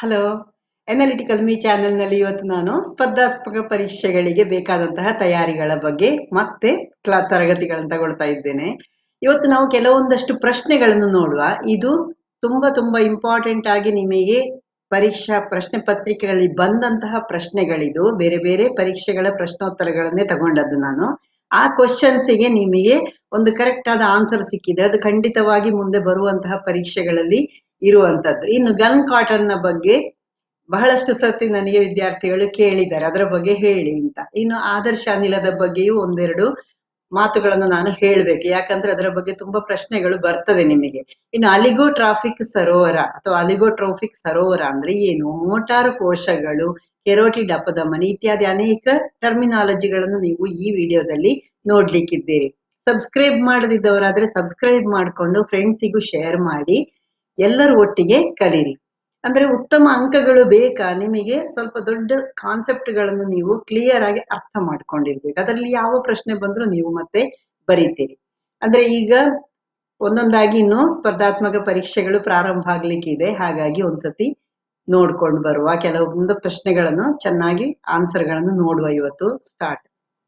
Hello analytical me ಚಾನೆಲ್ನಲ್ಲಿ ಇವತ್ತು ನಾನು ಸ್ಪರ್ಧಾತ್ಮಕ ಪರೀಕ್ಷೆಗಳಿಗೆ ಬೇಕಾದಂತಹ ತಯಾರಿಗಳ ಬಗ್ಗೆ ಮತ್ತೆ ಕ್ಲಾ ತರಗತಿಗಳನ್ನು ತಗೊಳ್ತಾ ಇದ್ದೇನೆ ಇವತ್ತು ನಾವು ಕೆಲವೊಂದಷ್ಟು ಪ್ರಶ್ನೆಗಳನ್ನು ನೋಡುವ ಇದು ತುಂಬಾ ತುಂಬಾ ಇಂಪಾರ್ಟೆಂಟ್ ಆಗಿ ನಿಮಗೆ ಪರೀಕ್ಷಾ ಪ್ರಶ್ನೆ ಪತ್ರಿಕೆಗಳಲ್ಲಿ ಬಂದಂತಹ ಪ್ರಶ್ನೆಗಳಿದು ಬೇರೆ ಬೇರೆ ಪರೀಕ್ಷೆಗಳ ಪ್ರಶ್ನೋತ್ತರಗಳನ್ನೇ ತಗೊಂಡದ್ದು ನಾನು ಆ ಕ್ವಶನ್ಸಿಗೆ ನಿಮಗೆ ಒಂದು ಕರೆಕ್ಟ್ ಆದ ಆನ್ಸರ್ ಸಿಕ್ಕಿದ್ರೆ ಅದು ಖಂಡಿತವಾಗಿ ಮುಂದೆ ಬರುವಂತಹ ಪರೀಕ್ಷೆಗಳಲ್ಲಿ ಇರುವಂತದ್ದು ಇನ್ನು ಗನ್ ಕಾಟನ್ ನ ಬಗ್ಗೆ ಬಹಳಷ್ಟು ಸರ್ತಿ ನನಗೆ ವಿದ್ಯಾರ್ಥಿಗಳು ಕೇಳಿದ್ದಾರೆ ಅದರ ಬಗ್ಗೆ ಹೇಳಿ ಅಂತ ಇನ್ನು ಆದರ್ಶ ಅನಿಲದ ಬಗ್ಗೆಯೂ ಒಂದೆರಡು ಮಾತುಗಳನ್ನು ನಾನು ಹೇಳ್ಬೇಕು ಯಾಕಂದ್ರೆ ಅದರ ಬಗ್ಗೆ ತುಂಬಾ ಪ್ರಶ್ನೆಗಳು ಬರ್ತದೆ ನಿಮಗೆ ಇನ್ನು ಅಲಿಗೋಟ್ರಾಫಿಕ್ ಸರೋವರ ಅಥವಾ ಅಲಿಗೋಟ್ರೋಫಿಕ್ ಸರೋವರ ಅಂದ್ರೆ ಏನು ಮೋಟಾರು ಕೋಶಗಳು ಕೆರೋಟಿಡ್ ಅಪಧಮನಿ ಇತ್ಯಾದಿ ಅನೇಕ ಟರ್ಮಿನಾಲಜಿಗಳನ್ನು ನೀವು ಈ ವಿಡಿಯೋದಲ್ಲಿ ನೋಡ್ಲಿಕ್ಕಿದ್ದೀರಿ ಸಬ್ಸ್ಕ್ರೈಬ್ ಮಾಡದಿದ್ದವರಾದ್ರೆ ಸಬ್ಸ್ಕ್ರೈಬ್ ಮಾಡಿಕೊಂಡು ಫ್ರೆಂಡ್ಸಿಗೂ ಶೇರ್ ಮಾಡಿ ಎಲ್ಲರೂ ಒಟ್ಟಿಗೆ ಕಲೀರಿ ಅಂದ್ರೆ ಉತ್ತಮ ಅಂಕಗಳು ಬೇಕಾ ನಿಮಗೆ ಸ್ವಲ್ಪ ದೊಡ್ಡ ಕಾನ್ಸೆಪ್ಟ್ಗಳನ್ನು ನೀವು ಕ್ಲಿಯರ್ ಆಗಿ ಅರ್ಥ ಮಾಡ್ಕೊಂಡಿರ್ಬೇಕು ಅದರಲ್ಲಿ ಯಾವ ಪ್ರಶ್ನೆ ಬಂದ್ರೂ ನೀವು ಮತ್ತೆ ಬರೀತೀರಿ ಅಂದ್ರೆ ಈಗ ಒಂದೊಂದಾಗಿ ಇನ್ನು ಸ್ಪರ್ಧಾತ್ಮಕ ಪರೀಕ್ಷೆಗಳು ಪ್ರಾರಂಭ ಆಗ್ಲಿಕ್ಕಿದೆ ಹಾಗಾಗಿ ಒಂದ್ಸತಿ ನೋಡ್ಕೊಂಡು ಬರುವ ಕೆಲವೊಂದು ಪ್ರಶ್ನೆಗಳನ್ನು ಚೆನ್ನಾಗಿ ಆನ್ಸರ್ಗಳನ್ನು ನೋಡುವ ಇವತ್ತು start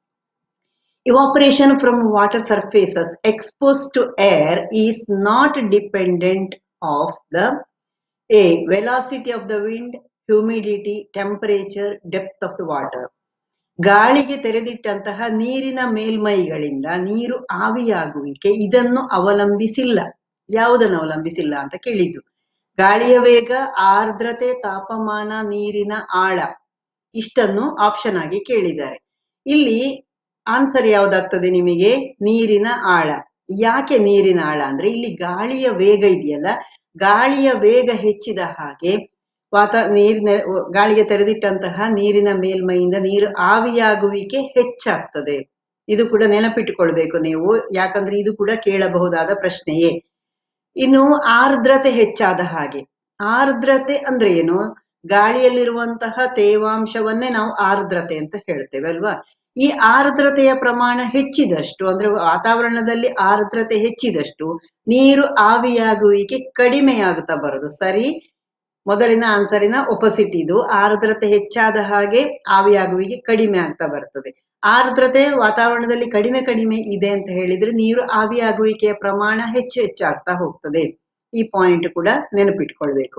evaporation from water surfaces exposed to air is not dependent of the a velocity of the wind humidity temperature depth of the water ಗಾಳಿಗೆ ತೆರೆದಿಟ್ಟಂತಹ ನೀರಿನ ಮೇಲ್ಮೈಗಳಿಂದ ನೀರು ಆವಿಯಾಗುವಿಕೆ ಇದನ್ನು ಅವಲಂಬಿಸಿಲ್ಲ ಯಾವುದನ್ನು ಅವಲಂಬಿಸಿಲ್ಲ ಅಂತ ಕೇಳಿದ್ದು ಗಾಳಿಯ ವೇಗ ಆರ್ದ್ರತೆ ತಾಪಮಾನ ನೀರಿನ ಆಳ ಇಷ್ಟನ್ನು ಆಪ್ಷನ್ ಆಗಿ ಕೇಳಿದ್ದಾರೆ ಇಲ್ಲಿ ಆನ್ಸರ್ ಯಾವ್ದಾಗ್ತದೆ ನಿಮಗೆ ನೀರಿನ ಆಳ ಯಾಕೆ ನೀರಿನ ಆಳ ಅಂದ್ರೆ ಇಲ್ಲಿ ಗಾಳಿಯ ವೇಗ ಇದೆಯಲ್ಲ ಗಾಳಿಯ ವೇಗ ಹೆಚ್ಚಿದ ಹಾಗೆ ವಾತ ನೀರಿನ ಗಾಳಿಗೆ ತೆರೆದಿಟ್ಟಂತಹ ನೀರಿನ ಮೇಲ್ಮೈಯಿಂದ ನೀರು ಆವಿಯಾಗುವಿಕೆ ಹೆಚ್ಚಾಗ್ತದೆ ಇದು ಕೂಡ ನೆನಪಿಟ್ಟುಕೊಳ್ಬೇಕು ನೀವು ಯಾಕಂದ್ರೆ ಇದು ಕೂಡ ಕೇಳಬಹುದಾದ ಪ್ರಶ್ನೆಯೇ ಇನ್ನು ಆರ್ದ್ರತೆ ಹೆಚ್ಚಾದ ಹಾಗೆ ಆರ್ದ್ರತೆ ಅಂದ್ರೆ ಏನು ಗಾಳಿಯಲ್ಲಿರುವಂತಹ ತೇವಾಂಶವನ್ನೇ ನಾವು ಆರ್ದ್ರತೆ ಅಂತ ಹೇಳ್ತೇವೆ ಅಲ್ವಾ ಈ ಆರ್ದ್ರತೆಯ ಪ್ರಮಾಣ ಹೆಚ್ಚಿದಷ್ಟು ಅಂದ್ರೆ ವಾತಾವರಣದಲ್ಲಿ ಆರ್ದ್ರತೆ ಹೆಚ್ಚಿದಷ್ಟು ನೀರು ಆವಿಯಾಗುವಿಕೆ ಕಡಿಮೆಯಾಗುತ್ತಾ ಬರೋದು ಸರಿ ಮೊದಲಿನ ಆನ್ಸರಿನ ಒಪೋಸಿಟ್ ಇದು ಆರ್ದ್ರತೆ ಹೆಚ್ಚಾದ ಹಾಗೆ ಆವಿಯಾಗುವಿಕೆ ಕಡಿಮೆ ಆಗ್ತಾ ಬರ್ತದೆ ಆರ್ದ್ರತೆ ವಾತಾವರಣದಲ್ಲಿ ಕಡಿಮೆ ಕಡಿಮೆ ಇದೆ ಅಂತ ಹೇಳಿದ್ರೆ ನೀರು ಆವಿಯಾಗುವಿಕೆಯ ಪ್ರಮಾಣ ಹೆಚ್ಚು ಹೆಚ್ಚಾಗ್ತಾ ಹೋಗ್ತದೆ ಈ ಪಾಯಿಂಟ್ ಕೂಡ ನೆನಪಿಟ್ಕೊಳ್ಬೇಕು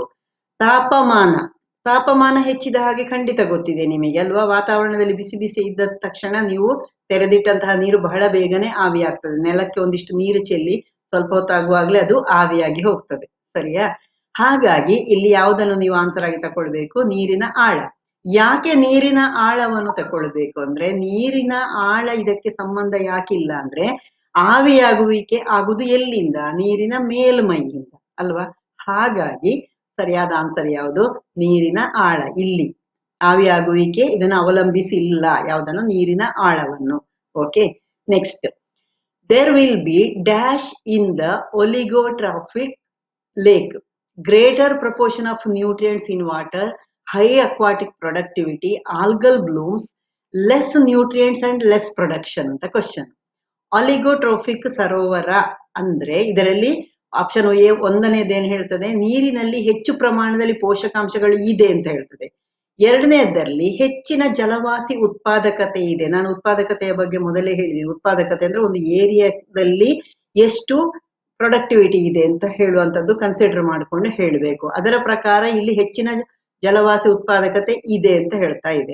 ತಾಪಮಾನ ತಾಪಮಾನ ಹೆಚ್ಚಿದ ಹಾಗೆ ಖಂಡಿತ ಗೊತ್ತಿದೆ ನಿಮಗೆ ಅಲ್ವಾ ವಾತಾವರಣದಲ್ಲಿ ಬಿಸಿ ಬಿಸಿ ಇದ್ದ ತಕ್ಷಣ ನೀವು ತೆರೆದಿಟ್ಟಂತಹ ನೀರು ಬಹಳ ಬೇಗನೆ ಆವಿಯಾಗ್ತದೆ ನೆಲಕ್ಕೆ ಒಂದಿಷ್ಟು ನೀರು ಚೆಲ್ಲಿ ಸ್ವಲ್ಪ ಹೊತ್ತಾಗುವಾಗ್ಲೇ ಅದು ಆವಿಯಾಗಿ ಹೋಗ್ತದೆ ಸರಿಯಾ ಹಾಗಾಗಿ ಇಲ್ಲಿ ಯಾವುದನ್ನು ನೀವು ಆನ್ಸರ್ ಆಗಿ ತಕೊಳ್ಬೇಕು ನೀರಿನ ಆಳ ಯಾಕೆ ನೀರಿನ ಆಳವನ್ನು ತಕೊಳ್ಬೇಕು ಅಂದ್ರೆ ನೀರಿನ ಆಳ ಇದಕ್ಕೆ ಸಂಬಂಧ ಯಾಕಿಲ್ಲ ಅಂದ್ರೆ ಆವಿಯಾಗುವಿಕೆ ಆಗುದು ಎಲ್ಲಿಂದ ನೀರಿನ ಮೇಲ್ಮೈಯಿಂದ ಅಲ್ವಾ ಹಾಗಾಗಿ ಸರಿಯಾದ ಆನ್ಸರ್ ಯಾವುದು ನೀರಿನ ಆಳ ಇಲ್ಲಿ ಆವಿಯಾಗುವಿಕೆ ಇದನ್ನು ಅವಲಂಬಿಸಿಲ್ಲ ಯಾವುದನ್ನು ನೀರಿನ ಆಳವನ್ನು okay next there will be dash in the oligotrophic lake greater proportion of nutrients in water high aquatic productivity algal blooms less nutrients and less production ಅಂತ ಕ್ವಶನ್ ಅಲಿಗೋಟ್ರೋಫಿಕ್ ಸರೋವರ ಅಂದ್ರೆ ಇದರಲ್ಲಿ ಆಪ್ಷನ್ ಎ ಒಂದನೇದೇನು ಹೇಳ್ತದೆ ನೀರಿನಲ್ಲಿ ಹೆಚ್ಚು ಪ್ರಮಾಣದಲ್ಲಿ ಪೋಷಕಾಂಶಗಳು ಇದೆ ಅಂತ ಹೇಳ್ತದೆ ಎರಡನೇದರಲ್ಲಿ ಹೆಚ್ಚಿನ ಜಲವಾಸಿ ಉತ್ಪಾದಕತೆ ಇದೆ ನಾನು ಉತ್ಪಾದಕತೆಯ ಬಗ್ಗೆ ಮೊದಲೇ ಹೇಳಿದ್ದೀನಿ ಉತ್ಪಾದಕತೆ ಅಂದ್ರೆ ಒಂದು ಏರಿಯಾದಲ್ಲಿ ಎಷ್ಟು ಪ್ರೊಡಕ್ಟಿವಿಟಿ ಇದೆ ಅಂತ ಹೇಳುವಂಥದ್ದು ಕನ್ಸಿಡರ್ ಮಾಡಿಕೊಂಡು ಹೇಳಬೇಕು ಅದರ ಪ್ರಕಾರ ಇಲ್ಲಿ ಹೆಚ್ಚಿನ ಜಲವಾಸಿ ಉತ್ಪಾದಕತೆ ಇದೆ ಅಂತ ಹೇಳ್ತಾ ಇದೆ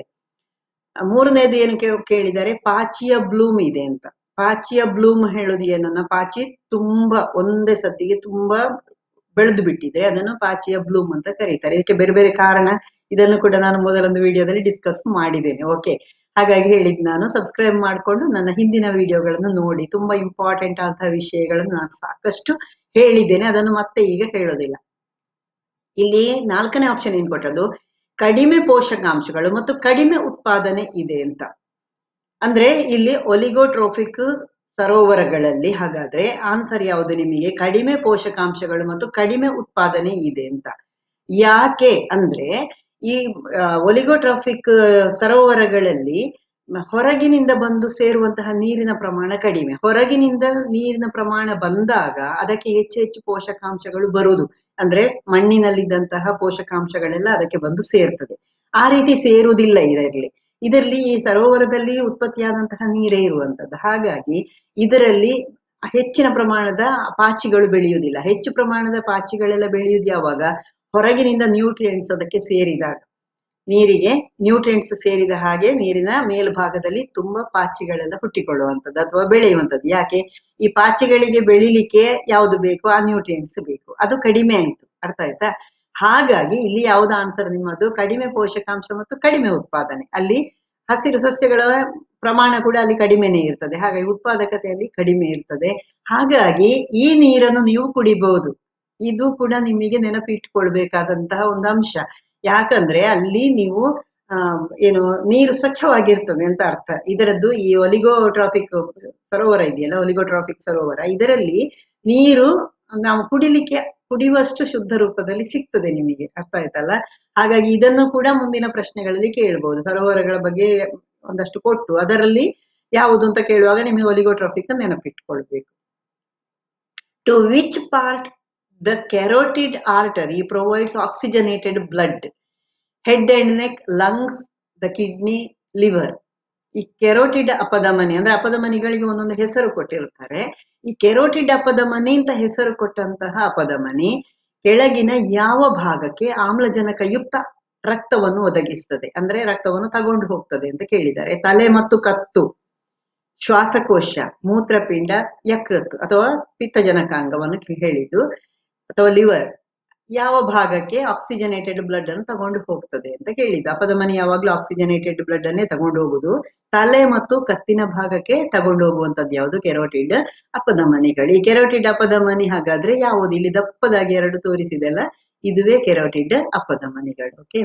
ಮೂರನೇದು ಏನು ಕೇಳಿದರೆ ಪಾಚಿಯ ಬ್ಲೂಮ್ ಇದೆ ಅಂತ ಪಾಚಿಯ ಬ್ಲೂಮ್ ಹೇಳೋದು ಏನನ್ನ ಪಾಚಿ ತುಂಬಾ ಒಂದೇ ಸತಿಗೆ ತುಂಬಾ ಬೆಳೆದು ಬಿಟ್ಟಿದ್ರೆ ಅದನ್ನು ಪಾಚಿಯ ಬ್ಲೂಮ್ ಅಂತ ಕರೀತಾರೆ ಇದಕ್ಕೆ ಬೇರೆ ಬೇರೆ ಕಾರಣ ಇದನ್ನು ಕೂಡ ನಾನು ಮೊದಲೊಂದು ವಿಡಿಯೋದಲ್ಲಿ ಡಿಸ್ಕಸ್ ಮಾಡಿದ್ದೇನೆ ಓಕೆ ಹಾಗಾಗಿ ಹೇಳಿದ್ ನಾನು ಸಬ್ಸ್ಕ್ರೈಬ್ ಮಾಡಿಕೊಂಡು ನನ್ನ ಹಿಂದಿನ ವಿಡಿಯೋಗಳನ್ನು ನೋಡಿ ತುಂಬಾ ಇಂಪಾರ್ಟೆಂಟ್ ಆದಂತಹ ವಿಷಯಗಳನ್ನು ನಾನು ಸಾಕಷ್ಟು ಹೇಳಿದ್ದೇನೆ ಅದನ್ನು ಮತ್ತೆ ಈಗ ಹೇಳೋದಿಲ್ಲ ಇಲ್ಲಿ ನಾಲ್ಕನೇ ಆಪ್ಷನ್ ಏನ್ ಕೊಟ್ಟದ್ದು ಕಡಿಮೆ ಪೋಷಕಾಂಶಗಳು ಮತ್ತು ಕಡಿಮೆ ಉತ್ಪಾದನೆ ಇದೆ ಅಂತ ಅಂದ್ರೆ ಇಲ್ಲಿ ಒಲಿಗೋಟ್ರೋಫಿಕ್ ಸರೋವರಗಳಲ್ಲಿ ಹಾಗಾದ್ರೆ ಆನ್ಸರ್ ಯಾವುದು ನಿಮಗೆ ಕಡಿಮೆ ಪೋಷಕಾಂಶಗಳು ಮತ್ತು ಕಡಿಮೆ ಉತ್ಪಾದನೆ ಇದೆ ಅಂತ ಯಾಕೆ ಅಂದ್ರೆ ಈ ಒಲಿಗೋಟ್ರಾಫಿಕ್ ಸರೋವರಗಳಲ್ಲಿ ಹೊರಗಿನಿಂದ ಬಂದು ಸೇರುವಂತಹ ನೀರಿನ ಪ್ರಮಾಣ ಕಡಿಮೆ ಹೊರಗಿನಿಂದ ನೀರಿನ ಪ್ರಮಾಣ ಬಂದಾಗ ಅದಕ್ಕೆ ಹೆಚ್ಚು ಹೆಚ್ಚು ಪೋಷಕಾಂಶಗಳು ಬರುವುದು ಅಂದ್ರೆ ಮಣ್ಣಿನಲ್ಲಿದ್ದಂತಹ ಪೋಷಕಾಂಶಗಳೆಲ್ಲ ಅದಕ್ಕೆ ಬಂದು ಸೇರ್ತದೆ ಆ ರೀತಿ ಸೇರುವುದಿಲ್ಲ ಇದರಲ್ಲಿ ಇದರಲ್ಲಿ ಈ ಸರೋವರದಲ್ಲಿ ಉತ್ಪತ್ತಿಯಾದಂತಹ ನೀರೇ ಇರುವಂತದ್ದು ಹಾಗಾಗಿ ಇದರಲ್ಲಿ ಹೆಚ್ಚಿನ ಪ್ರಮಾಣದ ಪಾಚಿಗಳು ಬೆಳೆಯುವುದಿಲ್ಲ ಹೆಚ್ಚು ಪ್ರಮಾಣದ ಪಾಚಿಗಳೆಲ್ಲ ಬೆಳೆಯುವುದು ಯಾವಾಗ ಹೊರಗಿನಿಂದ ನ್ಯೂಟ್ರಿಯೆಂಟ್ಸ್ ಅದಕ್ಕೆ ಸೇರಿದಾಗ ನೀರಿಗೆ ನ್ಯೂಟ್ರಿಯೆಂಟ್ಸ್ ಸೇರಿದ ಹಾಗೆ ನೀರಿನ ಮೇಲ್ಭಾಗದಲ್ಲಿ ತುಂಬಾ ಪಾಚಿಗಳೆಲ್ಲ ಹುಟ್ಟಿಕೊಳ್ಳುವಂಥದ್ದು ಅಥವಾ ಬೆಳೆಯುವಂಥದ್ದು ಯಾಕೆ ಈ ಪಾಚಿಗಳಿಗೆ ಬೆಳಿಲಿಕ್ಕೆ ಯಾವುದು ಬೇಕು ಆ ನ್ಯೂಟ್ರಿಯೆಂಟ್ಸ್ ಬೇಕು ಅದು ಕಡಿಮೆ ಆಯ್ತು ಅರ್ಥ ಆಯ್ತಾ ಹಾಗಾಗಿ ಇಲ್ಲಿ ಯಾವ್ದು ಆನ್ಸರ್ ನಿಮ್ಮದು ಕಡಿಮೆ ಪೋಷಕಾಂಶ ಮತ್ತು ಕಡಿಮೆ ಉತ್ಪಾದನೆ ಅಲ್ಲಿ ಹಸಿರು ಸಸ್ಯಗಳ ಪ್ರಮಾಣ ಕೂಡ ಅಲ್ಲಿ ಕಡಿಮೆನೇ ಇರ್ತದೆ ಹಾಗಾಗಿ ಉತ್ಪಾದಕತೆಯಲ್ಲಿ ಕಡಿಮೆ ಇರ್ತದೆ ಹಾಗಾಗಿ ಈ ನೀರನ್ನು ನೀವು ಕುಡಿಬಹುದು ಇದು ಕೂಡ ನಿಮಗೆ ನೆನಪಿಟ್ಕೊಳ್ಬೇಕಾದಂತಹ ಒಂದು ಅಂಶ ಯಾಕಂದ್ರೆ ಅಲ್ಲಿ ನೀವು ಆ ಏನು ನೀರು ಸ್ವಚ್ಛವಾಗಿರ್ತದೆ ಅಂತ ಅರ್ಥ ಇದರದ್ದು ಈ ಒಲಿಗೋಟ್ರಾಫಿಕ್ ಸರೋವರ ಇದೆಯಲ್ಲ ಒಲಿಗೋಟ್ರಾಫಿಕ್ ಸರೋವರ ಇದರಲ್ಲಿ ನೀರು ನಾವು ಕುಡಿಲಿಕ್ಕೆ ಕುಡಿಯುವಷ್ಟು ಶುದ್ಧ ರೂಪದಲ್ಲಿ ಸಿಗ್ತದೆ ನಿಮಗೆ ಅರ್ಥ ಆಯ್ತಲ್ಲ ಹಾಗಾಗಿ ಇದನ್ನು ಕೂಡ ಮುಂದಿನ ಪ್ರಶ್ನೆಗಳಲ್ಲಿ ಕೇಳ್ಬಹುದು ಸರೋವರಗಳ ಬಗ್ಗೆ ಒಂದಷ್ಟು ಕೊಟ್ಟು ಅದರಲ್ಲಿ ಯಾವುದು ಅಂತ ಕೇಳುವಾಗ ನಿಮಗೆ ಒಲಿಗೋಟ್ರಾಫಿಕ್ ನೆನಪಿಟ್ಕೊಳ್ಬೇಕು to which part the carotid artery provides oxygenated blood head and neck lungs the kidney liver ಈ ಕೆರೋಟಿಡ್ ಅಪಧಮನಿ ಅಂದ್ರೆ ಅಪಧಮನಿಗಳಿಗೆ ಒಂದೊಂದು ಹೆಸರು ಕೊಟ್ಟಿರ್ತಾರೆ ಈ ಕೆರೋಟಿಡ್ ಅಪಧಮನಿ ಅಂತ ಹೆಸರು ಕೊಟ್ಟಂತಹ ಅಪಧಮನಿ ಕೆಳಗಿನ ಯಾವ ಭಾಗಕ್ಕೆ ಆಮ್ಲಜನಕ ಯುಕ್ತ ರಕ್ತವನ್ನು ಒದಗಿಸ್ತದೆ ಅಂದ್ರೆ ರಕ್ತವನ್ನು ತಗೊಂಡು ಹೋಗ್ತದೆ ಅಂತ ಕೇಳಿದ್ದಾರೆ ತಲೆ ಮತ್ತು ಕತ್ತು ಶ್ವಾಸಕೋಶ ಮೂತ್ರಪಿಂಡ ಯಕೃತ್ ಅಥವಾ ಪಿತ್ತಜನಕಾಂಗವನ್ನು ಹೇಳಿದ್ದು ಅಥವಾ ಲಿವರ್ ಯಾವ ಭಾಗಕ್ಕೆ ಆಕ್ಸಿಜನೇಟೆಡ್ ಬ್ಲಡ್ ಅನ್ನು ತಗೊಂಡು ಹೋಗ್ತದೆ ಅಂತ ಕೇಳಿದ್ದು ಅಪಧಮನಿ ಯಾವಾಗ್ಲೂ ಆಕ್ಸಿಜನೇಟೆಡ್ ಬ್ಲಡ್ ಅನ್ನೇ ತಗೊಂಡು ಹೋಗುದು ತಲೆ ಮತ್ತು ಕತ್ತಿನ ಭಾಗಕ್ಕೆ ತಗೊಂಡು ಹೋಗುವಂತದ್ದು ಯಾವುದು ಕೆರೋಟಿಡ್ ಅಪಧಮನಿಗಳು ಈ ಕೆರೋಟಿಡ್ ಅಪಧಮನಿ ಹಾಗಾದ್ರೆ ಯಾವುದು ಇಲ್ಲಿ ದಪ್ಪದಾಗಿ ಎರಡು ತೋರಿಸಿದೆಲ್ಲ ಇದುವೇ ಕೆರೋಟಿಡ್ ಅಪಧಮನಿಗಳು okay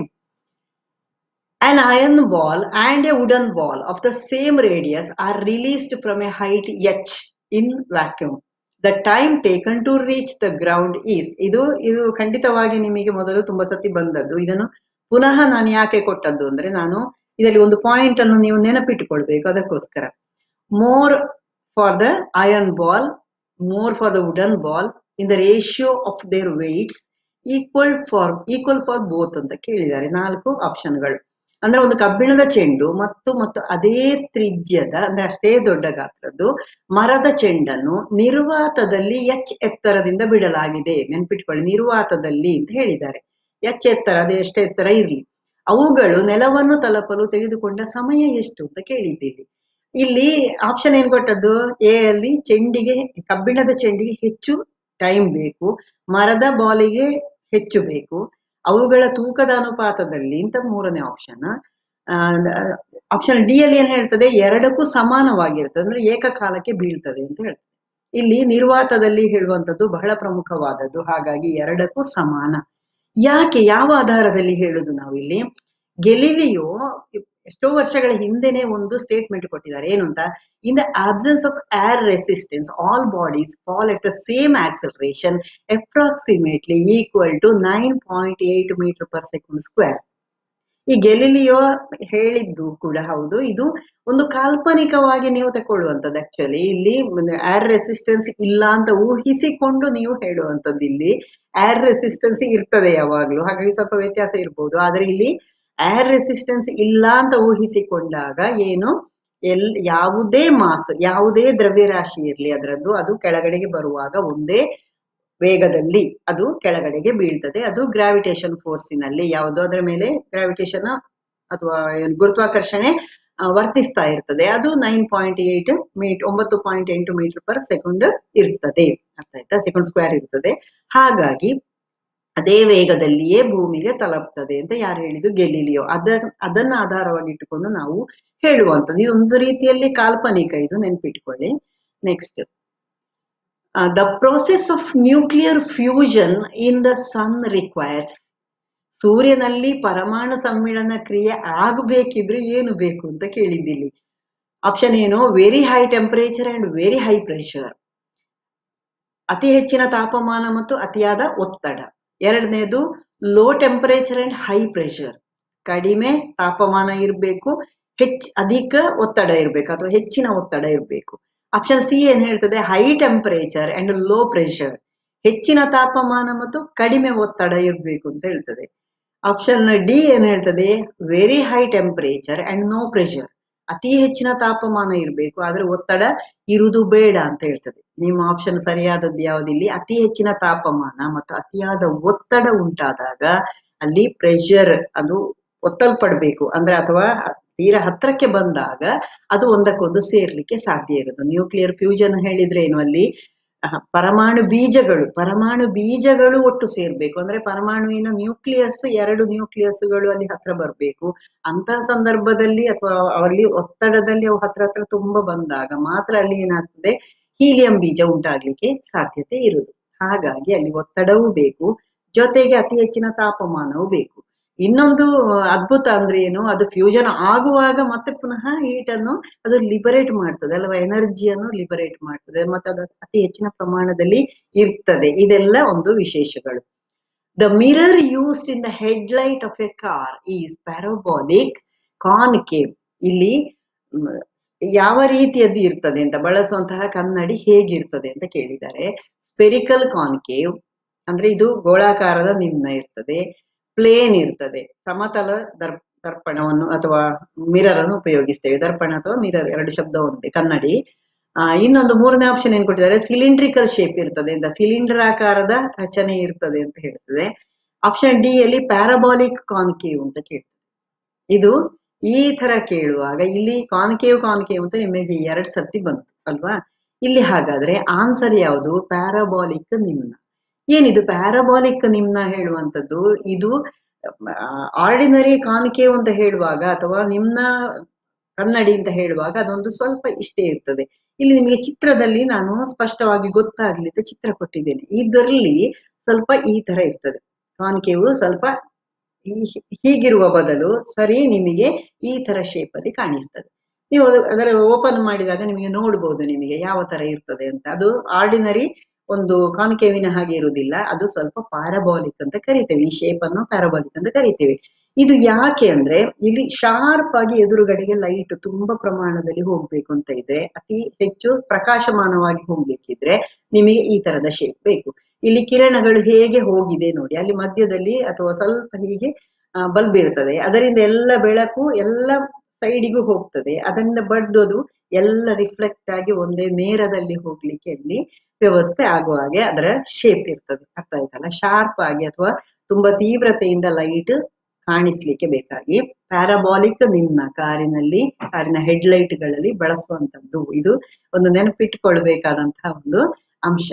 An iron ball and a wooden ball of the same radius are released from a height h in vacuum. The time taken to reach the ground is ಇದು ಇದು ಖಂಡಿತವಾಗಿ ನಿಮಗೆ ಮೊದಲು ತುಂಬಾ ಸತಿ ಬಂದದ್ದು ಇದನ್ನು ಪುನಃ ನಾನು ಯಾಕೆ ಕೊಟ್ಟದ್ದು ಅಂದ್ರೆ ನಾನು ಇದರಲ್ಲಿ ಒಂದು ಪಾಯಿಂಟ್ ಅನ್ನು ನೀವು ನೆನಪಿಟ್ಟುಕೊಳ್ಬೇಕು ಅದಕ್ಕೋಸ್ಕರ more for the iron ball more for the wooden ball in the ratio of their weights equal for equal for both ಅಂತ ಕೇಳಿದ್ದಾರೆ ನಾಲ್ಕು ಆಪ್ಷನ್ಗಳು ಅಂದ್ರೆ ಒಂದು ಕಬ್ಬಿಣದ ಚೆಂಡು ಮತ್ತು ಮತ್ತು ಅದೇ ತ್ರಿಜ್ಯದ ಅಂದ್ರೆ ಅಷ್ಟೇ ದೊಡ್ಡ ಗಾತ್ರದ್ದು ಮರದ ಚೆಂಡನ್ನು ನಿರ್ವಾತದಲ್ಲಿ ಎಚ್ ಎತ್ತರದಿಂದ ಬಿಡಲಾಗಿದೆ ನೆನ್ಪಿಟ್ಕೊಳ್ಳಿ ನಿರ್ವಾತದಲ್ಲಿ ಅಂತ ಹೇಳಿದ್ದಾರೆ ಎಚ್ ಎತ್ತರ ಅದೇ ಎಷ್ಟೇ ಎತ್ತರ ಇರ್ಲಿ ಅವುಗಳು ನೆಲವನ್ನು ತಲುಪಲು ತೆಗೆದುಕೊಂಡ ಸಮಯ ಎಷ್ಟು ಅಂತ ಕೇಳಿದ್ದೀವಿ ಇಲ್ಲಿ ಆಪ್ಷನ್ ಏನ್ ಕೊಟ್ಟದ್ದು ಎ ಅಲ್ಲಿ ಚೆಂಡಿಗೆ ಕಬ್ಬಿಣದ ಚೆಂಡಿಗೆ ಹೆಚ್ಚು ಟೈಮ್ ಬೇಕು ಮರದ ಬಾಲಿಗೆ ಹೆಚ್ಚು ಬೇಕು ಅವುಗಳ ತೂಕದ ಅನುಪಾತದಲ್ಲಿ ಅಂತ ಮೂರನೇ ಆಪ್ಷನ್ ಆಪ್ಷನ್ ಡಿ ಅಲ್ಲಿ ಏನ್ ಹೇಳ್ತದೆ ಎರಡಕ್ಕೂ ಸಮಾನವಾಗಿರ್ತದೆ ಅಂದ್ರೆ ಏಕಕಾಲಕ್ಕೆ ಬೀಳ್ತದೆ ಅಂತ ಹೇಳ್ತದೆ ಇಲ್ಲಿ ನಿರ್ವಾತದಲ್ಲಿ ಹೇಳುವಂತದ್ದು ಬಹಳ ಪ್ರಮುಖವಾದದ್ದು ಹಾಗಾಗಿ ಎರಡಕ್ಕೂ ಸಮಾನ ಯಾಕೆ ಯಾವ ಆಧಾರದಲ್ಲಿ ಹೇಳುದು ನಾವು ಇಲ್ಲಿ ಗೆಲಿಲಿಯೋ ಎಷ್ಟೋ ವರ್ಷಗಳ ಹಿಂದೆನೆ ಒಂದು ಸ್ಟೇಟ್ಮೆಂಟ್ ಕೊಟ್ಟಿದ್ದಾರೆ ಏನು ಅಂತ in the absence of air resistance all bodies fall at the same acceleration approximately equal to nine point eight metre per second square ಈ ಗೆಲಿಲಿಯೋ ಹೇಳಿದ್ದು ಕೂಡ ಹೌದು ಇದು ಒಂದು ಕಾಲ್ಪನಿಕವಾಗಿ ನೀವು ತಗೊಳ್ಳುವಂಥದ್ದು ಆಕ್ಚುಲಿ ಇಲ್ಲಿ ಏರ್ ರೆಸಿಸ್ಟೆನ್ಸ್ ಇಲ್ಲ ಅಂತ ಊಹಿಸಿಕೊಂಡು ನೀವು ಹೇಳುವಂಥದ್ದು ಇಲ್ಲಿ ಏರ್ ರೆಸಿಸ್ಟೆನ್ಸ್ ಇರ್ತದೆ ಯಾವಾಗ್ಲೂ ಹಾಗಾಗಿ ಸ್ವಲ್ಪ ವ್ಯತ್ಯಾಸ ಇರ್ಬೋದು ಆದ್ರೆ ಇಲ್ಲಿ ಏರ್ ರೆಸಿಸ್ಟೆನ್ಸ್ ಇಲ್ಲ ಅಂತ ಊಹಿಸಿಕೊಂಡಾಗ ಏನು ಎಲ್ ಯಾವುದೇ ಮಾಸ್ ಯಾವುದೇ ದ್ರವ್ಯರಾಶಿ ಇರಲಿ ಅದರದ್ದು ಅದು ಕೆಳಗಡೆಗೆ ಬರುವಾಗ ಒಂದೇ ವೇಗದಲ್ಲಿ ಅದು ಕೆಳಗಡೆಗೆ ಬೀಳ್ತದೆ ಅದು ಗ್ರಾವಿಟೇಷನ್ ಫೋರ್ಸಿನಲ್ಲಿ ಯಾವುದು ಅದರ ಮೇಲೆ ಗ್ರಾವಿಟೇಷನ್ ಅಥವಾ ಏನು ಗುರುತ್ವಾಕರ್ಷಣೆ ವರ್ತಿಸ್ತಾ ಇರ್ತದೆ ಅದು ನೈನ್ ಪಾಯಿಂಟ್ ಏಟ್ ಮೀಟ್ ಒಂಬತ್ತು ಪಾಯಿಂಟ್ ಎಂಟು ಮೀಟರ್ ಪರ್ ಸೆಕೆಂಡ್ ಇರ್ತದೆ ಅರ್ಥ ಆಯ್ತಾ ಸೆಕೆಂಡ್ ಸ್ಕ್ವೇರ್ ಇರ್ತದೆ ಹಾಗಾಗಿ ಅದೇ ವೇಗದಲ್ಲಿಯೇ ಭೂಮಿಗೆ ತಲುಪ್ತದೆ ಅಂತ ಯಾರು ಹೇಳಿದ್ದು ಗೆಲಿಲಿಯೋ ಅದ ಅದನ್ನ ಆಧಾರವಾಗಿ ಇಟ್ಟುಕೊಂಡು ನಾವು ಹೇಳುವಂಥದ್ದು ಇದೊಂದು ರೀತಿಯಲ್ಲಿ ಕಾಲ್ಪನಿಕ ಇದು ನೆನ್ಪಿಟ್ಕೊಳ್ಳಿ next the process of nuclear fusion in the sun requires ಸೂರ್ಯನಲ್ಲಿ ಪರಮಾಣು ಸಮ್ಮಿಳನ ಕ್ರಿಯೆ ಆಗಬೇಕಿದ್ರೆ ಏನು ಬೇಕು ಅಂತ ಕೇಳಿದ್ದಿಲ್ಲಿ ಆಪ್ಷನ್ ಏನು very high temperature and very high pressure ಅತಿ ಹೆಚ್ಚಿನ ತಾಪಮಾನ ಮತ್ತು ಅತಿಯಾದ ಒತ್ತಡ ಎರಡನೇದು low temperature and high pressure ಕಡಿಮೆ ತಾಪಮಾನ ಇರಬೇಕು ಹೆಚ್ಚ್ ಅಧಿಕ ಒತ್ತಡ ಇರಬೇಕು ಅಥವಾ ಹೆಚ್ಚಿನ ಒತ್ತಡ ಇರಬೇಕು ಆಪ್ಷನ್ ಸಿ ಏನ್ ಹೇಳ್ತದೆ high temperature and low pressure ಹೆಚ್ಚಿನ ತಾಪಮಾನ ಮತ್ತು ಕಡಿಮೆ ಒತ್ತಡ ಇರಬೇಕು ಅಂತ ಹೇಳ್ತದೆ ಆಪ್ಷನ್ ಡಿ ಏನ್ ಹೇಳ್ತದೆ very high temperature and no pressure ಅತಿ ಹೆಚ್ಚಿನ ತಾಪಮಾನ ಇರಬೇಕು ಆದ್ರೆ ಒತ್ತಡ ಇರುವುದು ಬೇಡ ಅಂತ ಹೇಳ್ತದೆ ನಿಮ್ಮ ಆಪ್ಷನ್ ಸರಿಯಾದದ್ದು ಯಾವುದಿಲ್ಲಿ ಅತಿ ಹೆಚ್ಚಿನ ತಾಪಮಾನ ಮತ್ತು ಅತಿಯಾದ ಒತ್ತಡ ಉಂಟಾದಾಗ ಅಲ್ಲಿ ಪ್ರೆಷರ್ ಅದು ಒತ್ತಲ್ಪಡ್ಬೇಕು ಅಂದ್ರೆ ಅಥವಾ ತೀರಾ ಹತ್ರಕ್ಕೆ ಬಂದಾಗ ಅದು ಒಂದಕ್ಕೊಂದು ಸೇರ್ಲಿಕ್ಕೆ ಸಾಧ್ಯ ಇರೋದು ನ್ಯೂಕ್ಲಿಯರ್ ಫ್ಯೂಷನ್ ಹೇಳಿದ್ರೆ ಏನು ಅಲ್ಲಿ ಅಹ್, ಪರಮಾಣು ಬೀಜಗಳು ಪರಮಾಣು ಬೀಜಗಳು ಒಟ್ಟು ಸೇರ್ಬೇಕು ಅಂದ್ರೆ ಪರಮಾಣುವಿನ ನ್ಯೂಕ್ಲಿಯಸ್ ಎರಡು ನ್ಯೂಕ್ಲಿಯಸ್ಗಳು ಅಲ್ಲಿ ಹತ್ರ ಬರಬೇಕು ಅಂತಹ ಸಂದರ್ಭದಲ್ಲಿ ಅಥವಾ ಅಲ್ಲಿ ಒತ್ತಡದಲ್ಲಿ ಅವು ಹತ್ರ ಹತ್ರ ತುಂಬಾ ಬಂದಾಗ ಮಾತ್ರ ಅಲ್ಲಿ ಏನಾಗ್ತದೆ ಹೀಲಿಯಂ ಬೀಜ ಉಂಟಾಗ್ಲಿಕ್ಕೆ ಸಾಧ್ಯತೆ ಇರುವುದು ಹಾಗಾಗಿ ಅಲ್ಲಿ ಒತ್ತಡವೂ ಬೇಕು ಜೊತೆಗೆ ಅತಿ ಹೆಚ್ಚಿನ ತಾಪಮಾನವೂ ಬೇಕು ಇನ್ನೊಂದು ಅದ್ಭುತ ಅಂದ್ರೆ ಏನು ಅದು ಫ್ಯೂಷನ್ ಆಗುವಾಗ ಮತ್ತೆ ಪುನಃ ಹೀಟ್ ಅನ್ನು ಅದು ಲಿಬರೇಟ್ ಮಾಡ್ತದೆ ಅಲ್ವಾ ಎನರ್ಜಿಯನ್ನು ಲಿಬರೇಟ್ ಮಾಡ್ತದೆ ಮತ್ತೆ ಅದು ಅತಿ ಹೆಚ್ಚಿನ ಪ್ರಮಾಣದಲ್ಲಿ ಇರ್ತದೆ ಇದೆಲ್ಲ ಒಂದು ವಿಶೇಷಗಳು the mirror used in the headlight of a car is parabolic concave ಇಲ್ಲಿ ಮ್, ಯಾವ ರೀತಿಯದ್ದು ಇರ್ತದೆ ಅಂತ ಬಳಸುವಂತಹ ಕನ್ನಡಿ ಹೇಗಿರ್ತದೆ ಅಂತ ಕೇಳಿದ್ದಾರೆ ಸ್ಪೆರಿಕಲ್ ಕಾನ್ಕೇವ್ ಅಂದ್ರೆ ಇದು ಗೋಳಾಕಾರದ ನಿಮ್ನ ಇರ್ತದೆ ಪ್ಲೇನ್ ಇರ್ತದೆ ಸಮತಲ ದರ್ ದರ್ಪಣವನ್ನು ಅಥವಾ ಮಿರರ್ ಅನ್ನು ಉಪಯೋಗಿಸ್ತೇವೆ ದರ್ಪಣ ಅಥವಾ ಮಿರರ್ ಎರಡು ಶಬ್ದ ಒಂದೇ ಕನ್ನಡಿ ಆ, ಇನ್ನೊಂದು ಮೂರನೇ ಆಪ್ಷನ್ ಏನ್ ಕೊಟ್ಟಿದ್ದಾರೆ ಸಿಲಿಂಡ್ರಿಕಲ್ ಶೇಪ್ ಇರ್ತದೆ ಅಂತ ಸಿಲಿಂಡರ್ ಆಕಾರದ ರಚನೆ ಇರ್ತದೆ ಅಂತ ಹೇಳ್ತದೆ ಆಪ್ಷನ್ ಡಿ ಅಲ್ಲಿ ಪ್ಯಾರಾಬಾಲಿಕ್ ಕಾನ್ಕೇವ್ ಅಂತ ಕೇಳ್ತದೆ ಇದು ಈ ತರ ಕೇಳುವಾಗ ಇಲ್ಲಿ ಕಾನ್ಕೇವ್ ಕಾನ್ಕೇವ್ ಅಂತ ನಿಮಗೆ ಎರಡ್ ಸರ್ತಿ ಬಂತು ಅಲ್ವಾ ಇಲ್ಲಿ ಹಾಗಾದ್ರೆ ಆನ್ಸರ್ ಯಾವುದು ಪ್ಯಾರಾಬಾಲಿಕ್ ನಿಮ್ನ ಏನಿದು ಪ್ಯಾರಾಬಾಲಿಕ್ ನಿಮ್ನ ಹೇಳುವಂತದ್ದು ಇದು ಆರ್ಡಿನರಿ ಕಾನ್ಕೇವ್ ಅಂತ ಹೇಳುವಾಗ ಅಥವಾ ನಿಮ್ನ ಕನ್ನಡಿ ಅಂತ ಹೇಳುವಾಗ ಅದೊಂದು ಸ್ವಲ್ಪ ಇಷ್ಟೇ ಇರ್ತದೆ ಇಲ್ಲಿ ನಿಮಗೆ ಚಿತ್ರದಲ್ಲಿ ನಾನು ಸ್ಪಷ್ಟವಾಗಿ ಗೊತ್ತಾಗ್ಲಿ ಅಂತ ಚಿತ್ರ ಕೊಟ್ಟಿದ್ದೇನೆ ಇದರಲ್ಲಿ ಸ್ವಲ್ಪ ಈ ತರ ಇರ್ತದೆ ಕಾನ್ಕೇವ್ ಸ್ವಲ್ಪ ಈ- ಹೀಗಿರುವ ಬದಲು ಸರಿ ನಿಮಗೆ ಈ ತರ ಶೇಪ್ ಅಲ್ಲಿ ಕಾಣಿಸ್ತದೆ ನೀವು ಅದು- ಅದರ ಓಪನ್ ಮಾಡಿದಾಗ ನಿಮಗೆ ನೋಡ್ಬೋದು ನಿಮಗೆ ಯಾವ ತರ ಇರ್ತದೆ ಅಂತ ಅದು ಆರ್ಡಿನರಿ ಒಂದು ಕಾನ್ಕೇವಿನ ಹಾಗೆ ಇರುವುದಿಲ್ಲ ಅದು ಸ್ವಲ್ಪ ಪ್ಯಾರಾಬಾಲಿಕ್ ಅಂತ ಕರಿತೇವೆ ಈ ಶೇಪ್ ಅನ್ನು ಪ್ಯಾರಾಬಾಲಿಕ್ ಅಂತ ಕರಿತೇವೆ ಇದು ಯಾಕೆ ಅಂದ್ರೆ ಇಲ್ಲಿ ಶಾರ್ಪ್ ಆಗಿ ಎದುರುಗಡೆಗೆ ಲೈಟ್ ತುಂಬಾ ಪ್ರಮಾಣದಲ್ಲಿ ಹೋಗ್ಬೇಕು ಅಂತ ಇದ್ರೆ ಅತಿ ಹೆಚ್ಚು ಪ್ರಕಾಶಮಾನವಾಗಿ ಹೋಗ್ಬೇಕಿದ್ರೆ ನಿಮಗೆ ಈ ತರದ ಶೇಪ್ ಬೇಕು ಇಲ್ಲಿ ಕಿರಣಗಳು ಹೇಗೆ ಹೋಗಿದೆ ನೋಡಿ ಅಲ್ಲಿ ಮಧ್ಯದಲ್ಲಿ ಅಥವಾ ಸ್ವಲ್ಪ ಹೀಗೆ ಬಲ್ಬ್ ಇರ್ತದೆ ಅದರಿಂದ ಎಲ್ಲ ಬೆಳಕು ಎಲ್ಲ ಸೈಡಿಗೂ ಹೋಗ್ತದೆ ಅದನ್ನ ಬಡ್ದೋದು ಎಲ್ಲ ರಿಫ್ಲೆಕ್ಟ್ ಆಗಿ ಒಂದೇ ನೇರದಲ್ಲಿ ಹೋಗ್ಲಿಕ್ಕೆ ಅಲ್ಲಿ ವ್ಯವಸ್ಥೆ ಆಗುವ ಹಾಗೆ ಅದರ ಶೇಪ್ ಇರ್ತದೆ ಅರ್ಥ ಆಯ್ತಲ್ಲ ಶಾರ್ಪ್ ಆಗಿ ಅಥವಾ ತುಂಬಾ ತೀವ್ರತೆಯಿಂದ ಲೈಟ್ ಕಾಣಿಸ್ಲಿಕ್ಕೆ ಬೇಕಾಗಿ ಪ್ಯಾರಾಬಾಲಿಕ್ ನಿಮ್ನ ಕಾರಿನಲ್ಲಿ ಕಾರಿನ ಹೆಡ್ಲೈಟ್ ಗಳಲ್ಲಿ ಬಳಸುವಂತದ್ದು ಇದು ಒಂದು ನೆನಪಿಟ್ಟುಕೊಳ್ಬೇಕಾದಂತಹ ಒಂದು ಅಂಶ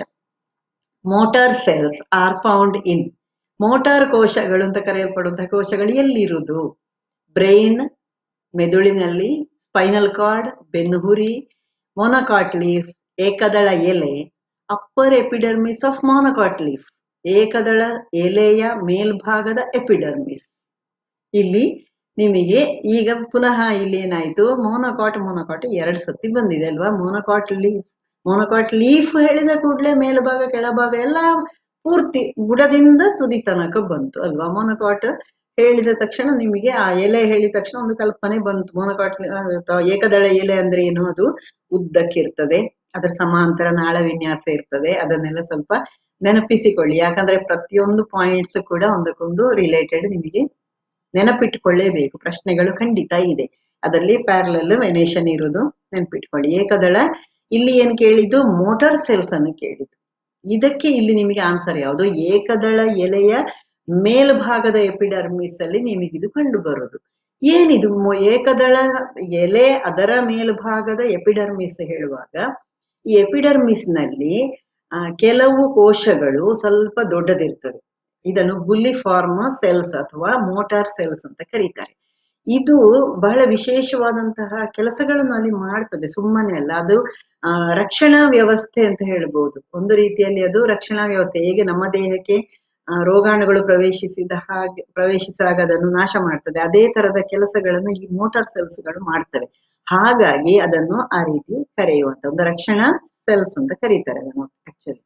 motor cells are found in motor ಕೋಶಗಳು ಅಂತ ಕರೆಯಲ್ಪಡುವಂತಹ ಕೋಶಗಳು ಎಲ್ಲಿರುವುದು ಬ್ರೈನ್ ಮೆದುಳಿನಲ್ಲಿ ಸ್ಪೈನಲ್ ಕಾರ್ಡ್ ಬೆನ್ನುಹುರಿ ಮೊನಕಾಟ್ ಲೀಫ್ ಏಕದಳ ಎಲೆ upper epidermis of monocot leaf ಏಕದಳ ಎಲೆಯ ಮೇಲ್ಭಾಗದ ಎಪಿಡರ್ಮಿಸ್ ಇಲ್ಲಿ ನಿಮಗೆ ಈಗ ಪುನಃ ಇಲ್ಲಿ ಏನಾಯ್ತು ಮೋನೋಕಾಟ್ ಮೋನೋಕಾಟ್ ಎರಡು ಸತಿ ಬಂದಿದೆ ಅಲ್ವಾ ಮೋನೋಕಾಟ್ ಲೀಫ್ ಮೋನೋಕಾಟ್ ಲೀಫ್ ಹೇಳಿದ ಕೂಡಲೇ ಮೇಲ್ಭಾಗ ಕೆಳಭಾಗ ಎಲ್ಲ ಪೂರ್ತಿ ಬುಡದಿಂದ ತುದಿ ತನಕ ಬಂತು ಅಲ್ವಾ ಮೋನೋಕಾಟ್ ಹೇಳಿದ ತಕ್ಷಣ ನಿಮಗೆ ಆ ಎಲೆ ಹೇಳಿದ ತಕ್ಷಣ ಒಂದು ಕಲ್ಪನೆ ಬಂತು ಮೋನೋಕಾಟ್ ಅಥವಾ ಏಕದಳ ಎಲೆ ಅಂದ್ರೆ ಏನು ಅದು ಉದ್ದಕ್ಕಿರ್ತದೆ ಅದರ ಸಮಾಂತರ ನಾಳ ವಿನ್ಯಾಸ ಇರ್ತದೆ ಅದನ್ನೆಲ್ಲ ಸ್ವಲ್ಪ ನೆನಪಿಸಿಕೊಳ್ಳಿ ಯಾಕಂದ್ರೆ ಪ್ರತಿಯೊಂದು ಪಾಯಿಂಟ್ಸ್ ಕೂಡ ಒಂದಕ್ಕೊಂದು ರಿಲೇಟೆಡ್ ನಿಮಗೆ ನೆನಪಿಟ್ಟುಕೊಳ್ಳೇಬೇಕು ಪ್ರಶ್ನೆಗಳು ಖಂಡಿತ ಇದೆ ಅದರಲ್ಲಿ ಪ್ಯಾರಲಲ್ ವೆನೇಷನ್ ಇರುವುದು ನೆನಪಿಟ್ಕೊಳ್ಳಿ ಏಕದಳ ಇಲ್ಲಿ ಏನ್ ಕೇಳಿದ್ದು ಮೋಟಾರ್ ಸೆಲ್ಸ್ ಅನ್ನು ಕೇಳಿದ್ದು ಇದಕ್ಕೆ ಇಲ್ಲಿ ನಿಮಗೆ ಆನ್ಸರ್ ಯಾವುದು ಏಕದಳ ಎಲೆಯ ಮೇಲ್ಭಾಗದ ಎಪಿಡರ್ಮಿಸ್ ಅಲ್ಲಿ ನಿಮಗಿದು ಕಂಡು ಬರುದು ಏನಿದು ಮೊ- ಏಕದಳ ಎಲೆ ಅದರ ಮೇಲ್ಭಾಗದ ಎಪಿಡರ್ಮಿಸ್ ಹೇಳುವಾಗ ಈ ಎಪಿಡರ್ಮಿಸ್ ನಲ್ಲಿ ಆ, ಕೆಲವು ಕೋಶಗಳು ಸ್ವಲ್ಪ ದೊಡ್ಡದಿರ್ತದೆ ಇದನ್ನು ಬುಲ್ಲಿಫಾರ್ಮ್ ಸೆಲ್ಸ್ ಅಥವಾ ಮೋಟಾರ್ ಸೆಲ್ಸ್ ಅಂತ ಕರೀತಾರೆ ಇದು ಬಹಳ ವಿಶೇಷವಾದಂತಹ ಕೆಲಸಗಳನ್ನು ಅಲ್ಲಿ ಮಾಡ್ತದೆ ಸುಮ್ಮನೆ ಅಲ್ಲ ಅದು ಆ, ರಕ್ಷಣಾ ವ್ಯವಸ್ಥೆ ಅಂತ ಹೇಳ್ಬೋದು ಒಂದು ರೀತಿಯಲ್ಲಿ ಅದು ರಕ್ಷಣಾ ವ್ಯವಸ್ಥೆ ಹೇಗೆ ನಮ್ಮ ದೇಹಕ್ಕೆ ಆ, ರೋಗಾಣುಗಳು ಪ್ರವೇಶಿಸಿದ ಹಾಗೆ ಪ್ರವೇಶಿಸಿದಾಗ ಅದನ್ನು ನಾಶ ಮಾಡ್ತದೆ ಅದೇ ತರದ ಕೆಲಸಗಳನ್ನು ಈ ಮೋಟಾರ್ ಸೆಲ್ಸ್ ಗಳು ಮಾಡ್ತವೆ ಹಾಗಾಗಿ ಅದನ್ನು ಆ ರೀತಿ ಕರೆಯುವಂತ ಒಂದು ರಕ್ಷಣಾ ಸೆಲ್ಸ್ ಅಂತ ಕರೀತಾರೆ ಅದನ್ನು ಆಕ್ಚುಲಿ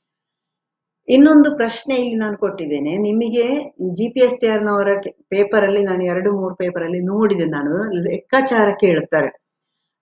ಇನ್ನೊಂದು ಪ್ರಶ್ನೆ ಇಲ್ಲಿ ನಾನು ಕೊಟ್ಟಿದ್ದೇನೆ ನಿಮಗೆ G P S T R ನವರ ಪೇಪರ್ ಅಲ್ಲಿ ನಾನು ಎರಡು ಮೂರು ಪೇಪರ್ ಅಲ್ಲಿ ನೋಡಿದೆ ನಾನು ಲೆಕ್ಕಾಚಾರ ಕೇಳುತ್ತಾರೆ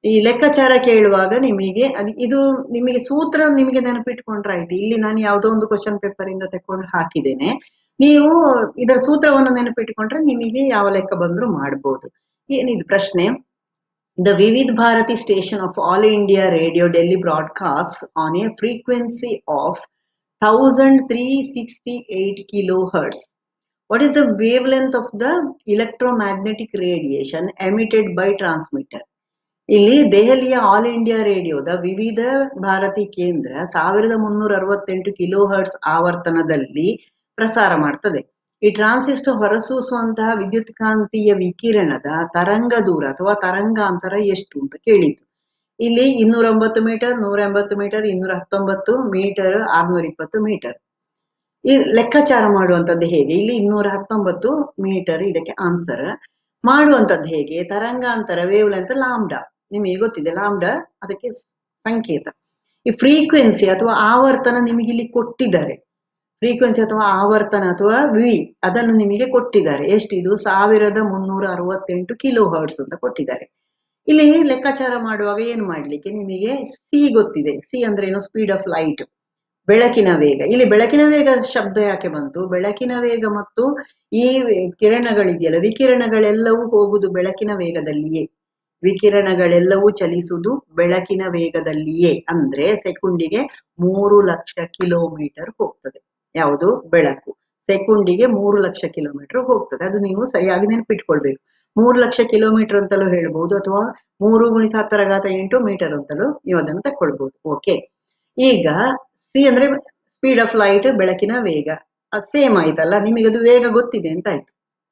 ಈ ಲೆಕ್ಕಾಚಾರ ಕೇಳುವಾಗ ನಿಮಗೆ ಅದು ಇದು ನಿಮಗೆ ಸೂತ್ರ ನಿಮಗೆ ನೆನಪಿಟ್ಕೊಂಡ್ರಾಯ್ತು ಇಲ್ಲಿ ನಾನು ಯಾವುದೋ ಒಂದು ಕ್ವಶನ್ ಪೇಪರ್ ಇಂದ ತಕೊಂಡು ಹಾಕಿದ್ದೇನೆ ನೀವು ಇದರ ಸೂತ್ರವನ್ನು ನೆನಪಿಟ್ಕೊಂಡ್ರೆ ನಿಮಗೆ ಯಾವ ಲೆಕ್ಕ ಬಂದ್ರು ಮಾಡ್ಬೋದು ಏನಿದು ಪ್ರಶ್ನೆ the Vividh Bharati station of All India Radio Delhi broadcast on a frequency of thousand three sixty eight kilohertz what is the wavelength of the electromagnetic radiation emitted by transmitter ಇಲ್ಲಿ ದೆಹಲಿಯ ಆಲ್ ಇಂಡಿಯಾ ರೇಡಿಯೋದ ವಿವಿಧ ಭಾರತಿ ಕೇಂದ್ರ ಸಾವಿರದ ಮುನ್ನೂರ ಅರವತ್ತೆಂಟು ಕಿಲೋ ಹರ್ಟ್ಸ್ ಆವರ್ತನದಲ್ಲಿ ಪ್ರಸಾರ ಮಾಡ್ತದೆ ಈ ಟ್ರಾನ್ಸಿಸ್ಟರ್ ಹೊರಸೂಸುವಂತಹ ವಿದ್ಯುತ್ಕಾಂತೀಯ ವಿಕಿರಣದ ತರಂಗ ದೂರ ಅಥವಾ ತರಂಗಾಂತರ ಎಷ್ಟು ಅಂತ ಕೇಳಿತು ಇಲ್ಲಿ ಇನ್ನೂರ ಒಂಬತ್ತು ಮೀಟರ್ ನೂರ ಎಂಬತ್ತು ಮೀಟರ್ ಇನ್ನೂರ ಹತ್ತೊಂಬತ್ತು ಮೀಟರ್ ಆರ್ನೂರ ಇಪ್ಪತ್ತು ಮೀಟರ್ ಈ ಲೆಕ್ಕಾಚಾರ ಮಾಡುವಂತದ್ದು ಹೇಗೆ ಇಲ್ಲಿ ಇನ್ನೂರ ಹತ್ತೊಂಬತ್ತು ಮೀಟರ್ ಇದಕ್ಕೆ ಆನ್ಸರ್ ಮಾಡುವಂತದ್ದು ಹೇಗೆ ತರಂಗಾಂತರ ವೇವ್ ಲೆಂತ್ ಲಾಂಬ್ಡಾ ನಿಮಗೆ ಗೊತ್ತಿದೆ ಲಾಂಬ್ಡಾ ಅದಕ್ಕೆ ಸಂಕೇತ ಈ ಫ್ರೀಕ್ವೆನ್ಸಿ ಅಥವಾ ಆವರ್ತನ ನಿಮಗೆ ಇಲ್ಲಿ ಕೊಟ್ಟಿದ್ದಾರೆ ಫ್ರೀಕ್ವೆನ್ಸಿ ಅಥವಾ ಆವರ್ತನ ಅಥವಾ ವಿ ಅದನ್ನು ನಿಮಗೆ ಕೊಟ್ಟಿದ್ದಾರೆ ಎಷ್ಟಿದು ಸಾವಿರದ ಮುನ್ನೂರ ಅರವತ್ತೆಂಟು ಕಿಲೋ ಹರ್ಟ್ಸ್ ಅಂತ ಕೊಟ್ಟಿದ್ದಾರೆ ಇಲ್ಲಿ ಲೆಕ್ಕಾಚಾರ ಮಾಡುವಾಗ ಏನು ಮಾಡ್ಲಿಕ್ಕೆ ನಿಮಗೆ ಸಿ ಗೊತ್ತಿದೆ ಸಿ ಅಂದ್ರೆ ಏನು ಸ್ಪೀಡ್ ಆಫ್ ಲೈಟ್ ಬೆಳಕಿನ ವೇಗ ಇಲ್ಲಿ ಬೆಳಕಿನ ವೇಗ ಶಬ್ದ ಯಾಕೆ ಬಂತು ಬೆಳಕಿನ ವೇಗ ಮತ್ತು ಈ ಕಿರಣಗಳಿದೆಯಲ್ಲ ವಿಕಿರಣಗಳೆಲ್ಲವೂ ಹೋಗುದು ಬೆಳಕಿನ ವೇಗದಲ್ಲಿಯೇ ವಿಕಿರಣಗಳೆಲ್ಲವೂ ಚಲಿಸುವುದು ಬೆಳಕಿನ ವೇಗದಲ್ಲಿಯೇ ಅಂದ್ರೆ ಸೆಕೆಂಡಿಗೆ ಮೂರು ಲಕ್ಷ ಕಿಲೋಮೀಟರ್ ಹೋಗ್ತದೆ ಯಾವುದು ಬೆಳಕು ಸೆಕೆಂಡಿಗೆ ಮೂರು ಲಕ್ಷ ಕಿಲೋಮೀಟರ್ ಹೋಗ್ತದೆ ಅದು ನೀವು ಸರಿಯಾಗಿ ನೆನಪಿಟ್ಕೊಳ್ಬೇಕು ಮೂರು ಲಕ್ಷ ಕಿಲೋಮೀಟರ್ ಅಂತಲೂ ಹೇಳ್ಬಹುದು ಅಥವಾ ಮೂರು ಗುಣಿಸ ಹತ್ತರ ಘಾತ ಎಂಟು ಮೀಟರ್ ಅಂತಲೂ ನೀವು ಅದನ್ನು ತಕೊಳ್ಬಹುದು ಓಕೆ ಈಗ ಸಿ ಅಂದ್ರೆ ಸ್ಪೀಡ್ ಆಫ್ ಲೈಟ್ ಬೆಳಕಿನ ವೇಗ ಸೇಮ್ ಆಯ್ತಲ್ಲ ನಿಮಗೆ ಅದು ವೇಗ ಗೊತ್ತಿದೆ ಅಂತ ಆಯ್ತು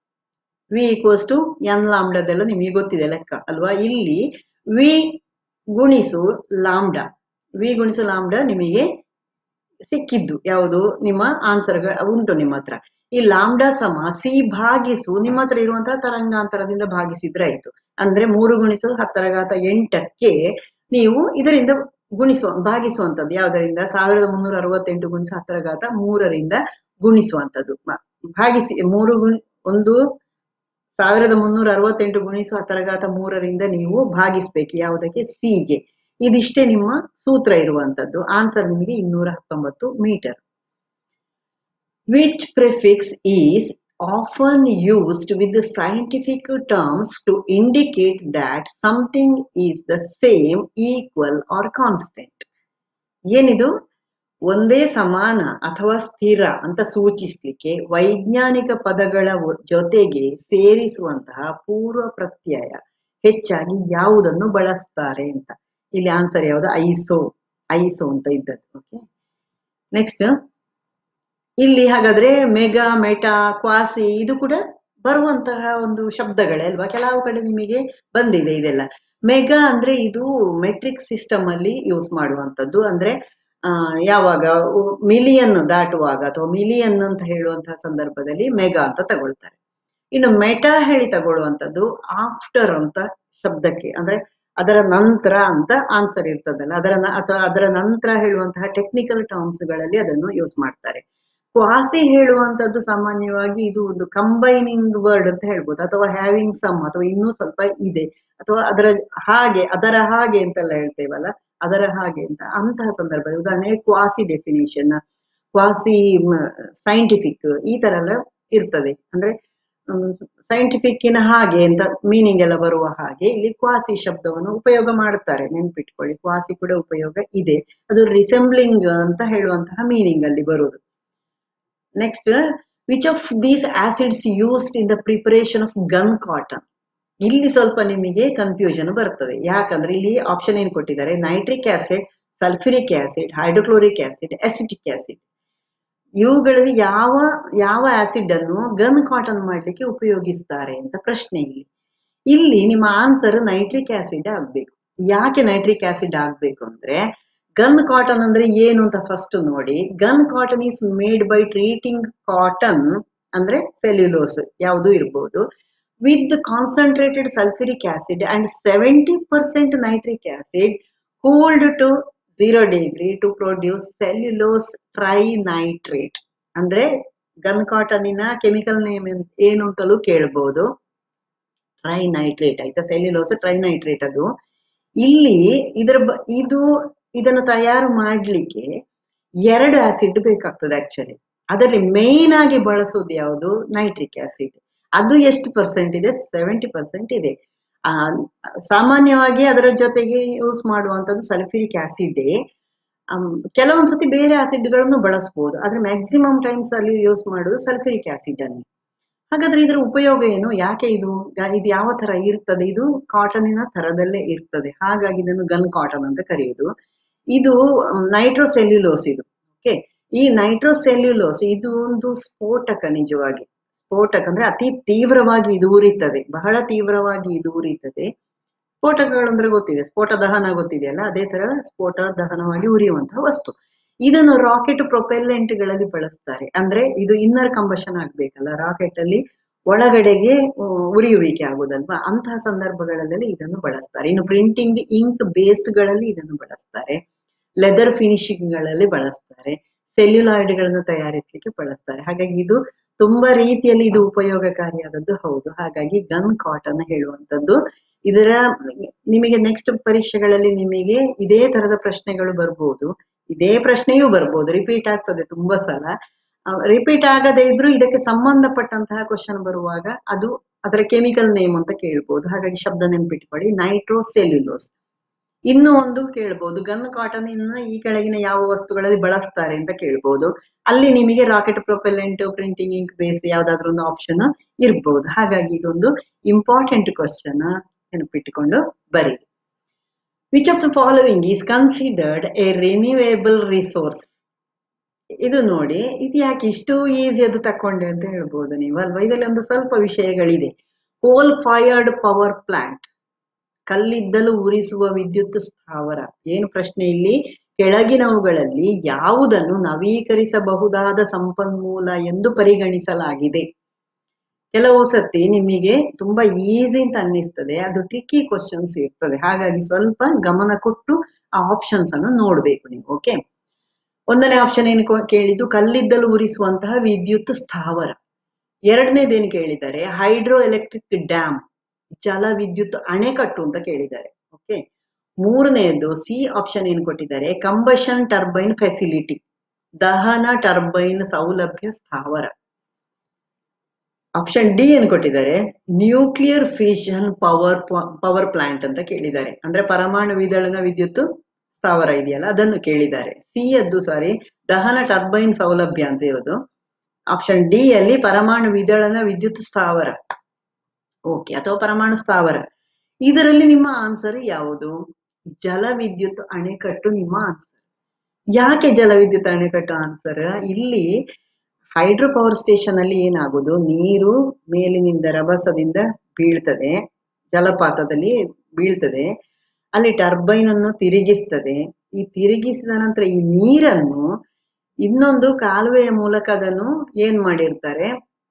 ವಿ ಈಕ್ವಲ್ಸ್ ಟು ಎನ್ ಲಾಂಬ್ಡದೆಲ್ಲ ನಿಮಗೆ ಗೊತ್ತಿದೆ ಲೆಕ್ಕ ಅಲ್ವಾ ಇಲ್ಲಿ ವಿ ಗುಣಿಸು ಲಾಂಬ್ಡಾ ವಿ ಗುಣಿಸು ಲಾಂಬ್ಡಾ ನಿಮಗೆ ಸಿಕ್ಕಿದ್ದು ಯಾವುದು ನಿಮ್ಮ ಆನ್ಸರ್ ಉಂಟು ನಿಮ್ಮ ಹತ್ರ ಈ ಲಾಂಬ್ಡಾ ಸಮ ಸಿ ಭಾಗಿಸು ನಿಮ್ಮ ಹತ್ರ ಇರುವಂತಹ ತರಂಗಾಂತರದಿಂದ ಭಾಗಿಸಿದ್ರೆ ಆಯ್ತು ಅಂದ್ರೆ ಮೂರು ಗುಣಿಸು ಹತ್ತರ ಘಾತ ಎಂಟಕ್ಕೆ ನೀವು ಇದರಿಂದ ಗುಣಿಸುವ ಭಾಗಿಸುವಂತದ್ದು ಯಾವ್ದರಿಂದ ಸಾವಿರದ ಮುನ್ನೂರ ಅರವತ್ತೆಂಟು ಗುಣಿಸು ಹತ್ತರ ಘಾತ ಮೂರರಿಂದ ಗುಣಿಸುವಂತದ್ದು ಭಾಗಿಸಿ ಮೂರು ಗುಣಿ ಒಂದು ಸಾವಿರದ ಮುನ್ನೂರ ಅರವತ್ತೆಂಟು ಗುಣಿಸು ಹತ್ತರ ಘಾತ ಮೂರರಿಂದ ನೀವು ಭಾಗಿಸ್ಬೇಕು ಯಾವುದಕ್ಕೆ ಸಿಗೆ ಇದಿಷ್ಟೇ ನಿಮ್ಮ ಸೂತ್ರ ಇರುವಂತದ್ದು ಆನ್ಸರ್ ನಿಮಗೆ ಇನ್ನೂರ ಹತ್ತೊಂಬತ್ತು metre which prefix is often used with the scientific terms to indicate that something is the same, equal or constant. ಏನಿದು ಒಂದೇ ಸಮಾನ ಅಥವಾ ಸ್ಥಿರ ಅಂತ ಸೂಚಿಸ್ಲಿಕ್ಕೆ ವೈಜ್ಞಾನಿಕ ಪದಗಳ ಜೊತೆಗೆ ಸೇರಿಸುವಂತಹ ಪೂರ್ವ ಪ್ರತ್ಯಯ ಹೆಚ್ಚಾಗಿ ಯಾವುದನ್ನು ಬಳಸ್ತಾರೆ ಅಂತ ಇಲ್ಲಿ ಆನ್ಸರ್ ಯಾವುದು ಐಸೋ ಐಸೋ ಅಂತ ಇದ್ದದ್ದು ಓಕೆ ನೆಕ್ಸ್ಟ್ ಇಲ್ಲಿ ಹಾಗಾದ್ರೆ ಮೆಗಾ ಮೆಟಾ ಕ್ವಾಸಿ ಇದು ಕೂಡ ಬರುವಂತಹ ಒಂದು ಶಬ್ದಗಳೇ ಅಲ್ವಾ ಕೆಲವು ಕಡೆ ನಿಮಗೆ ಬಂದಿದೆ ಇದೆಲ್ಲ ಮೆಗಾ ಅಂದ್ರೆ ಇದು ಮೆಟ್ರಿಕ್ ಸಿಸ್ಟಮ್ ಅಲ್ಲಿ ಯೂಸ್ ಮಾಡುವಂತದ್ದು ಅಂದ್ರೆ ಆ ಯಾವಾಗ ಮಿಲಿಯನ್ ದಾಟುವಾಗ ಅಥವಾ ಮಿಲಿಯನ್ ಅಂತ ಹೇಳುವಂತಹ ಸಂದರ್ಭದಲ್ಲಿ ಮೆಗಾ ಅಂತ ತಗೊಳ್ತಾರೆ ಇನ್ನು ಮೆಟಾ ಹೇಳಿ ತಗೊಳ್ಳುವಂಥದ್ದು ಆಫ್ಟರ್ ಅಂತ ಶಬ್ದಕ್ಕೆ ಅಂದ್ರೆ ಅದರ ನಂತರ ಅಂತ ಆನ್ಸರ್ ಇರ್ತದಲ್ಲ ಅದರ ಅಥವಾ ಅದರ ನಂತರ ಹೇಳುವಂತಹ ಟೆಕ್ನಿಕಲ್ ಟರ್ಮ್ಸ್ ಗಳಲ್ಲಿ ಅದನ್ನು ಯೂಸ್ ಮಾಡ್ತಾರೆ ಕ್ವಾಸಿ ಹೇಳುವಂತದ್ದು ಸಾಮಾನ್ಯವಾಗಿ ಇದು ಒಂದು ಕಂಬೈನಿಂಗ್ ವರ್ಡ್ ಅಂತ ಹೇಳ್ಬೋದು ಅಥವಾ ಹ್ಯಾವಿಂಗ್ ಸಮ್ ಅಥವಾ ಇನ್ನೂ ಸ್ವಲ್ಪ ಇದೆ ಅಥವಾ ಅದರ ಹಾಗೆ ಅದರ ಹಾಗೆ ಅಂತೆಲ್ಲ ಹೇಳ್ತೇವಲ್ಲ ಅದರ ಹಾಗೆ ಅಂತ ಅಂತಹ ಸಂದರ್ಭ ಉದಾಹರಣೆ ಕ್ವಾಸಿ ಡೆಫಿನಿಷನ್ ಕ್ವಾಸಿ ಸೈಂಟಿಫಿಕ್ ಈ ತರ ಎಲ್ಲ ಇರ್ತದೆ ಅಂದ್ರೆ ಸೈಂಟಿಫಿಕ್ಕಿನ ಹಾಗೆ ಅಂತ ಮೀನಿಂಗ್ ಎಲ್ಲ ಬರುವ ಹಾಗೆ ಇಲ್ಲಿ ಕ್ವಾಸಿ ಶಬ್ದವನ್ನು ಉಪಯೋಗ ಮಾಡುತ್ತಾರೆ ನೆನ್ಪಿಟ್ಕೊಳ್ಳಿ ಕ್ವಾಸಿ ಕೂಡ ಉಪಯೋಗ ಇದೆ ಅದು ರಿಸೆಂಬ್ಲಿಂಗ್ ಅಂತ ಹೇಳುವಂತಹ ಮೀನಿಂಗ್ ಅಲ್ಲಿ ಬರುವುದು next which of these acids used in the preparation of gun cotton ಇಲ್ಲಿ ಸ್ವಲ್ಪ ನಿಮಗೆ ಕನ್ಫ್ಯೂಷನ್ ಬರ್ತದೆ ಯಾಕಂದ್ರೆ ಇಲ್ಲಿ ಆಪ್ಷನ್ ಏನ್ ಕೊಟ್ಟಿದ್ದಾರೆ nitric acid sulphuric acid hydrochloric acid acetic acid ಇವುಗಳಲ್ಲಿ ಯಾವ ಯಾವ ಆಸಿಡ್ ಅನ್ನು ಗನ್ ಕಾಟನ್ ಮಾಡ್ಲಿಕ್ಕೆ ಉಪಯೋಗಿಸ್ತಾರೆ ಅಂತ ಪ್ರಶ್ನೆ ಇಲ್ಲಿ ಇಲ್ಲಿ ನಿಮ್ಮ ಆನ್ಸರ್ ನೈಟ್ರಿಕ್ ಆಸಿಡ್ ಆಗ್ಬೇಕು ಯಾಕೆ ನೈಟ್ರಿಕ್ ಆಸಿಡ್ ಆಗ್ಬೇಕು ಅಂದ್ರೆ ಗನ್ ಕಾಟನ್ ಅಂದ್ರೆ ಏನು ಅಂತ ಫಸ್ಟ್ ನೋಡಿ gun cotton is made by treating cotton ಅಂದ್ರೆ ಸೆಲ್ಯುಲೋಸ್ ಯಾವುದು ಇರ್ಬೋದು with concentrated sulphuric acid and seventy percent nitric acid cooled to zero degree to produce cellulose trinitrate ಅಂದ್ರೆ ಗನ್ ಕಾಟನಿನ ಕೆಮಿಕಲ್ ನೇಮ್ ಏನು ಅಂತಲೂ ಕೇಳ್ಬೋದು ಟ್ರೈನೈಟ್ರೇಟ್ ಆಯ್ತಾ ಸೆಲ್ಯುಲೋಸ್ ಟ್ರೈನೈಟ್ರೇಟ್ ಅದು ಇಲ್ಲಿ ಇದರ ಬ ಇದು ಇದನ್ನು ತಯಾರು ಮಾಡ್ಲಿಕ್ಕೆ ಎರಡು ಆಸಿಡ್ ಬೇಕಾಗ್ತದೆ ಆಕ್ಚುಲಿ ಅದರಲ್ಲಿ ಮೇನ್ ಆಗಿ ಬಳಸೋದು ಯಾವುದು ನೈಟ್ರಿಕ್ ಆಸಿಡ್ ಅದು ಎಷ್ಟು ಪರ್ಸೆಂಟ್ ಇದೆ ಸೆವೆಂಟಿ ಪರ್ಸೆಂಟ್ ಇದೆ ಆ ಸಾಮಾನ್ಯವಾಗಿ ಅದರ ಜೊತೆಗೆ ಯೂಸ್ ಮಾಡುವಂತದ್ದು ಸಲ್ಫ್ಯೂರಿಕ್ ಆಸಿಡ್ ಕೆಲವೊಂದ್ಸತಿ ಬೇರೆ ಆಸಿಡ್ಗಳನ್ನು ಬಳಸಬಹುದು ಆದ್ರೆ ಮ್ಯಾಕ್ಸಿಮಮ್ ಟೈಮ್ಸ್ ಅಲ್ಲಿ ಯೂಸ್ ಮಾಡೋದು ಸಲ್ಫ್ಯೂರಿಕ್ ಆಸಿಡ್ ಅನ್ನು ಹಾಗಾದ್ರೆ ಇದರ ಉಪಯೋಗ ಏನು ಯಾಕೆ ಇದು ಇದು ಯಾವ ತರ ಇರ್ತದೆ ಇದು ಕಾಟನಿನ ತರದಲ್ಲೇ ಇರ್ತದೆ ಹಾಗಾಗಿ ಇದನ್ನು ಗನ್ ಕಾಟನ್ ಅಂತ ಕರೆಯುವುದು ಇದು ನೈಟ್ರೋಸೆಲ್ಯುಲೋಸ್ ಇದು ಓಕೆ ಈ ನೈಟ್ರೋಸೆಲ್ಯುಲೋಸ್ ಇದು ಒಂದು ಸ್ಫೋಟಕ ನಿಜವಾಗಿ ಸ್ಫೋಟಕ ಅಂದ್ರೆ ಅತಿ ತೀವ್ರವಾಗಿ ಇದು ಉರಿತದೆ ಬಹಳ ತೀವ್ರವಾಗಿ ಇದು ಉರಿತದೆ ಸ್ಫೋಟಕಗಳು ಅಂದ್ರೆ ಗೊತ್ತಿದೆ ಸ್ಫೋಟ ದಹನ ಗೊತ್ತಿದೆಯಲ್ಲ ಅದೇ ತರ ಸ್ಫೋಟ ದಹನವಾಗಿ ಉರಿಯುವಂತಹ ವಸ್ತು ಇದನ್ನು ರಾಕೆಟ್ ಪ್ರೊಪೆಲೆಂಟ್ ಗಳಲ್ಲಿ ಬಳಸ್ತಾರೆ ಅಂದ್ರೆ ಇದು ಇನ್ನರ್ ಕಂಬಷನ್ ಆಗ್ಬೇಕಲ್ಲ ರಾಕೆಟ್ ಅಲ್ಲಿ ಒಳಗಡೆಗೆ ಉರಿಯುವಿಕೆ ಆಗುದಲ್ವಾ ಅಂತಹ ಸಂದರ್ಭಗಳಲ್ಲಿ ಇದನ್ನು ಬಳಸ್ತಾರೆ ಇನ್ನು ಪ್ರಿಂಟಿಂಗ್ ಇಂಕ್ ಬೇಸ್ ಗಳಲ್ಲಿ ಇದನ್ನು ಬಳಸ್ತಾರೆ ಲೆದರ್ ಫಿನಿಶಿಂಗ್ ಗಳಲ್ಲಿ ಬಳಸ್ತಾರೆ ಸೆಲ್ಯುಲಾಯ್ಡ್ ಗಳನ್ನು ತಯಾರಿಸಲಿಕ್ಕೆ ಬಳಸ್ತಾರೆ ಹಾಗಾಗಿ ಇದು ತುಂಬಾ ರೀತಿಯಲ್ಲಿ ಇದು ಉಪಯೋಗಕಾರಿಯಾದದ್ದು ಹೌದು ಹಾಗಾಗಿ ಗನ್ ಕಾಟನ್ ಹೇಳುವಂತದ್ದು ಇದರ ನಿಮಗೆ ನೆಕ್ಸ್ಟ್ ಪರೀಕ್ಷೆಗಳಲ್ಲಿ ನಿಮಗೆ ಇದೇ ತರದ ಪ್ರಶ್ನೆಗಳು ಬರ್ಬೋದು ಇದೇ ಪ್ರಶ್ನೆಯೂ ಬರ್ಬೋದು ರಿಪೀಟ್ ಆಗ್ತದೆ ತುಂಬಾ ಸಲ ರಿಪೀಟ್ ಆಗದೇ ಇದ್ರೂ ಇದಕ್ಕೆ ಸಂಬಂಧಪಟ್ಟಂತಹ ಕ್ವಶನ್ ಬರುವಾಗ ಅದು ಅದರ ಕೆಮಿಕಲ್ ನೇಮ್ ಅಂತ ಕೇಳ್ಬೋದು ಹಾಗಾಗಿ ಶಬ್ದ ನೆನ್ಪಿಟ್ಕೊಳ್ಳಿ ನೈಟ್ರೋಸೆಲ್ಯುಲೋಸ್ ಇನ್ನು ಒಂದು ಕೇಳ್ಬೋದು ಗನ್ ಕಾಟನ್ ಇನ್ನು ಈ ಕೆಳಗಿನ ಯಾವ ವಸ್ತುಗಳಲ್ಲಿ ಬಳಸ್ತಾರೆ ಅಂತ ಕೇಳ್ಬೋದು ಅಲ್ಲಿ ನಿಮಗೆ rocket propellant printing ink base ಯಾವ್ದಾದ್ರು ಒಂದು ಆಪ್ಷನ್ ಇರ್ಬೋದು ಹಾಗಾಗಿ ಇದೊಂದು ಇಂಪಾರ್ಟೆಂಟ್ ಕ್ವಶನ್ ನೆನಪಿಟ್ಟುಕೊಂಡು ಬರೀ which of the following is considered a renewable resource ಇದು ನೋಡಿ ಇದು ಯಾಕೆ ಇಷ್ಟು ಈಸಿ ಅದು ತಕೊಂಡೆ ಅಂತ ಹೇಳ್ಬೋದು ನೀವು ಅಲ್ವಾ ಇದರಲ್ಲಿ ಒಂದು ಸ್ವಲ್ಪ ವಿಷಯಗಳಿದೆ ಕೋಲ್ ಫೈರ್ಡ್ ಪವರ್ ಪ್ಲಾಂಟ್ ಕಲ್ಲಿದ್ದಲು ಉರಿಸುವ ವಿದ್ಯುತ್ ಸ್ಥಾವರ ಏನು ಪ್ರಶ್ನೆ ಇಲ್ಲಿ ಕೆಳಗಿನವುಗಳಲ್ಲಿ ಯಾವುದನ್ನು ನವೀಕರಿಸಬಹುದಾದ ಸಂಪನ್ಮೂಲ ಎಂದು ಪರಿಗಣಿಸಲಾಗಿದೆ ಕೆಲವು ಸತಿ ನಿಮಗೆ ತುಂಬಾ ಈಸಿ ಅಂತ ಅನ್ನಿಸ್ತದೆ ಅದು ಟ್ರಿಕ್ಕಿ ಕ್ವಶನ್ಸ್ ಇರ್ತದೆ ಹಾಗಾಗಿ ಸ್ವಲ್ಪ ಗಮನ ಕೊಟ್ಟು ಆ ಆಪ್ಷನ್ಸ್ ಅನ್ನು ನೋಡ್ಬೇಕು ನೀವು ಓಕೆ ಒಂದನೇ ಆಪ್ಷನ್ ಏನು ಕೇಳಿದ್ದು ಕಲ್ಲಿದ್ದಲು ಉರಿಸುವಂತಹ ವಿದ್ಯುತ್ ಸ್ಥಾವರ ಎರಡನೇದೇನು ಕೇಳಿದ್ದಾರೆ ಹೈಡ್ರೋ ಎಲೆಕ್ಟ್ರಿಕ್ ಡ್ಯಾಮ್ ಜಲ ವಿದ್ಯುತ್ ಅಣೆಕಟ್ಟು ಅಂತ ಕೇಳಿದ್ದಾರೆ ಓಕೆ ಮೂರನೆಯದು ಸಿ ಆಪ್ಷನ್ ಏನು ಕೊಟ್ಟಿದ್ದಾರೆ ಕಂಬಷನ್ ಟರ್ಬೈನ್ ಫೆಸಿಲಿಟಿ ದಹನ ಟರ್ಬೈನ್ ಸೌಲಭ್ಯ ಸ್ಥಾವರ ಆಪ್ಷನ್ ಡಿ ಏನು ಕೊಟ್ಟಿದ್ದಾರೆ nuclear fission power power plant ಅಂತ ಕೇಳಿದ್ದಾರೆ ಅಂದ್ರೆ ಪರಮಾಣು ವಿದಳನ ವಿದ್ಯುತ್ ಸ್ಥಾವರ ಇದೆಯಲ್ಲ ಅದನ್ನು ಕೇಳಿದ್ದಾರೆ ಸಿ ಅದ್ದು ಸಾರಿ ದಹನ ಟರ್ಬೈನ್ ಸೌಲಭ್ಯ ಅಂತ ಇರೋದು ಆಪ್ಷನ್ ಡಿ ಅಲ್ಲಿ ಪರಮಾಣು ವಿದಳನ ವಿದ್ಯುತ್ ಸ್ಥಾವರ ಓಕೆ ಅಥವಾ ಪರಮಾಣು ಸ್ಥಾವರ ಇದರಲ್ಲಿ ನಿಮ್ಮ ಆನ್ಸರ್ ಯಾವುದು ಜಲ ವಿದ್ಯುತ್ ಅಣೆಕಟ್ಟು ನಿಮ್ಮ ಆನ್ಸರ್ ಯಾಕೆ ಜಲ ವಿದ್ಯುತ್ ಅಣೆಕಟ್ಟು ಆನ್ಸರ್ ಇಲ್ಲಿ ಹೈಡ್ರೋ ಪವರ್ ಸ್ಟೇಷನ್ ಅಲ್ಲಿ ಏನಾಗುದು ನೀರು ಮೇಲಿನಿಂದ ರಭಸದಿಂದ ಬೀಳ್ತದೆ ಜಲಪಾತದಲ್ಲಿ ಬೀಳ್ತದೆ ಅಲ್ಲಿ ಟರ್ಬೈನ್ ಅನ್ನು ತಿರುಗಿಸ್ತದೆ ಈ ತಿರುಗಿಸಿದ ನಂತರ ಈ ನೀರನ್ನು ಇನ್ನೊಂದು ಕಾಲುವೆಯ ಮೂಲಕ ಅದನ್ನು ಏನ್ ಮಾಡಿರ್ತಾರೆ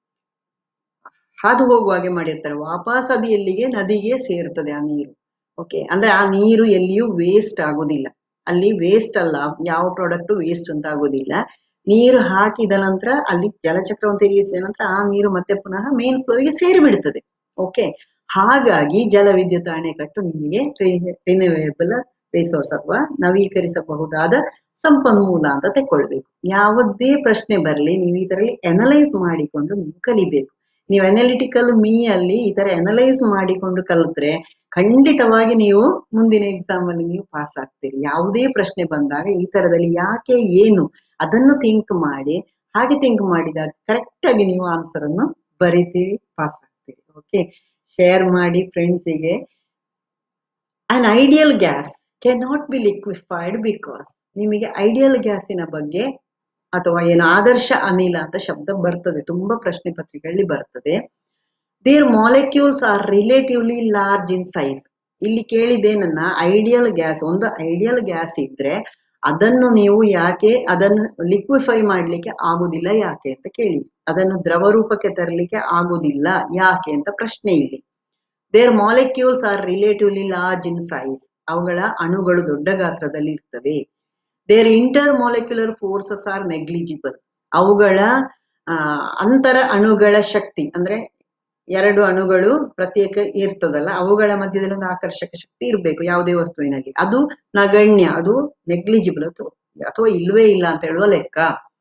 ಹಾದು ಹೋಗುವ ಹಾಗೆ ಮಾಡಿರ್ತಾರೆ ವಾಪಸ್ ಅದು ಎಲ್ಲಿಗೆ ನದಿಗೆ ಸೇರ್ತದೆ ಆ ನೀರು ಓಕೆ ಅಂದ್ರೆ ಆ ನೀರು ಎಲ್ಲಿಯೂ ವೇಸ್ಟ್ ಆಗೋದಿಲ್ಲ ಅಲ್ಲಿ ವೇಸ್ಟ್ ಅಲ್ಲ ಯಾವ ಪ್ರಾಡಕ್ಟ್ ವೇಸ್ಟ್ ಅಂತ ಆಗೋದಿಲ್ಲ ನೀರು ಹಾಕಿದ ನಂತರ ಅಲ್ಲಿ ಜಲಚಕ್ರವನ್ನು ತಿರುಗಿಸಿದ ನಂತರ ಆ ನೀರು ಮತ್ತೆ ಪುನಃ ಮೇನ್ ಫ್ಲೋಗೆ ಸೇರಿ ಬಿಡ್ತದೆ ಓಕೆ ಹಾಗಾಗಿ ಜಲ ವಿದ್ಯುತ್ ಅಣೆಕಟ್ಟು ನಿಮಗೆ ರಿನ್ಯೂವೇಬಲ್ ರಿಸೋರ್ಸ್ ಅಥವಾ ನವೀಕರಿಸಬಹುದಾದ ಸಂಪನ್ಮೂಲ ಅಂತ ತಗೊಳ್ಬೇಕು ಯಾವುದೇ ಪ್ರಶ್ನೆ ಬರಲಿ ನೀವು ಇದರಲ್ಲಿ ಅನಲೈಸ್ ಮಾಡಿಕೊಂಡು ನೀವು ಕಲಿಬೇಕು ನೀವು ಅನಾಲಿಟಿಕಲ್ ಮೀ ಅಲ್ಲಿ ಈ ತರ ಅನಲೈಸ್ ಮಾಡಿಕೊಂಡು ಕಲಿತ್ರೆ ಖಂಡಿತವಾಗಿ ನೀವು ಮುಂದಿನ ಎಕ್ಸಾಮ್ ಅಲ್ಲಿ ನೀವು ಪಾಸ್ ಆಗ್ತೀರಿ ಯಾವುದೇ ಪ್ರಶ್ನೆ ಬಂದಾಗ ಈ ತರದಲ್ಲಿ ಯಾಕೆ ಏನು ಅದನ್ನು ಥಿಂಕ್ ಮಾಡಿ ಹಾಗೆ ಥಿಂಕ್ ಮಾಡಿದಾಗ ಕರೆಕ್ಟ್ ಆಗಿ ನೀವು ಆನ್ಸರ್ ಅನ್ನು ಬರಿತೀರಿ ಪಾಸ್ ಆಗ್ತೀರಿ ಓಕೆ ಶೇರ್ ಮಾಡಿ ಫ್ರೆಂಡ್ಸಿಗೆ an ideal gas cannot be liquefied because ನಿಮಗೆ ಐಡಿಯಲ್ ಗ್ಯಾಸಿನ ಬಗ್ಗೆ ಅಥವಾ ಏನು ಆದರ್ಶ ಅನಿಲ ಅಂತ ಶಬ್ದ ಬರ್ತದೆ ತುಂಬಾ ಪ್ರಶ್ನೆ ಪತ್ರಿಕೆಗಳಲ್ಲಿ ಬರ್ತದೆ there molecules are relatively large in size ಇಲ್ಲಿ ಕೇಳಿದೆ ನನ್ನ ಐಡಿಯಲ್ ಗ್ಯಾಸ್ ಒಂದು ಐಡಿಯಲ್ ಗ್ಯಾಸ್ ಇದ್ರೆ ಅದನ್ನು ನೀವು ಯಾಕೆ ಅದನ್ನು ಲಿಕ್ವಿಫೈ ಮಾಡ್ಲಿಕ್ಕೆ ಆಗುದಿಲ್ಲ ಯಾಕೆ ಅಂತ ಕೇಳಿ ಅದನ್ನು ದ್ರವ ರೂಪಕ್ಕೆ ತರಲಿಕ್ಕೆ ಆಗುದಿಲ್ಲ ಯಾಕೆ ಅಂತ ಪ್ರಶ್ನೆ ಇಲ್ಲಿ there molecules are relatively large in size ಅವುಗಳ ಅಣುಗಳು ದೊಡ್ಡ ಗಾತ್ರದಲ್ಲಿ ಇರ್ತವೆ there intermolecular forces are negligible ಅವುಗಳ ಅಂತರ ಅಣುಗಳ ಶಕ್ತಿ ಅಂದ್ರೆ ಎರಡು ಅಣುಗಳು ಪ್ರತ್ಯೇಕ ಇರ್ತದಲ್ಲ ಅವುಗಳ ಮಧ್ಯದಲ್ಲಿ ಒಂದು ಆಕರ್ಷಕ ಶಕ್ತಿ ಇರಬೇಕು ಯಾವುದೇ ವಸ್ತುವಿನಲ್ಲಿ ಅದು ನಗಣ್ಯ ಅದು ನೆಗ್ಲಿಜಿಬಲ್ ಅಥವಾ ಇಲ್ವೇ ಇಲ್ಲ ಅಂತ ಹೇಳುವ ಲೆಕ್ಕ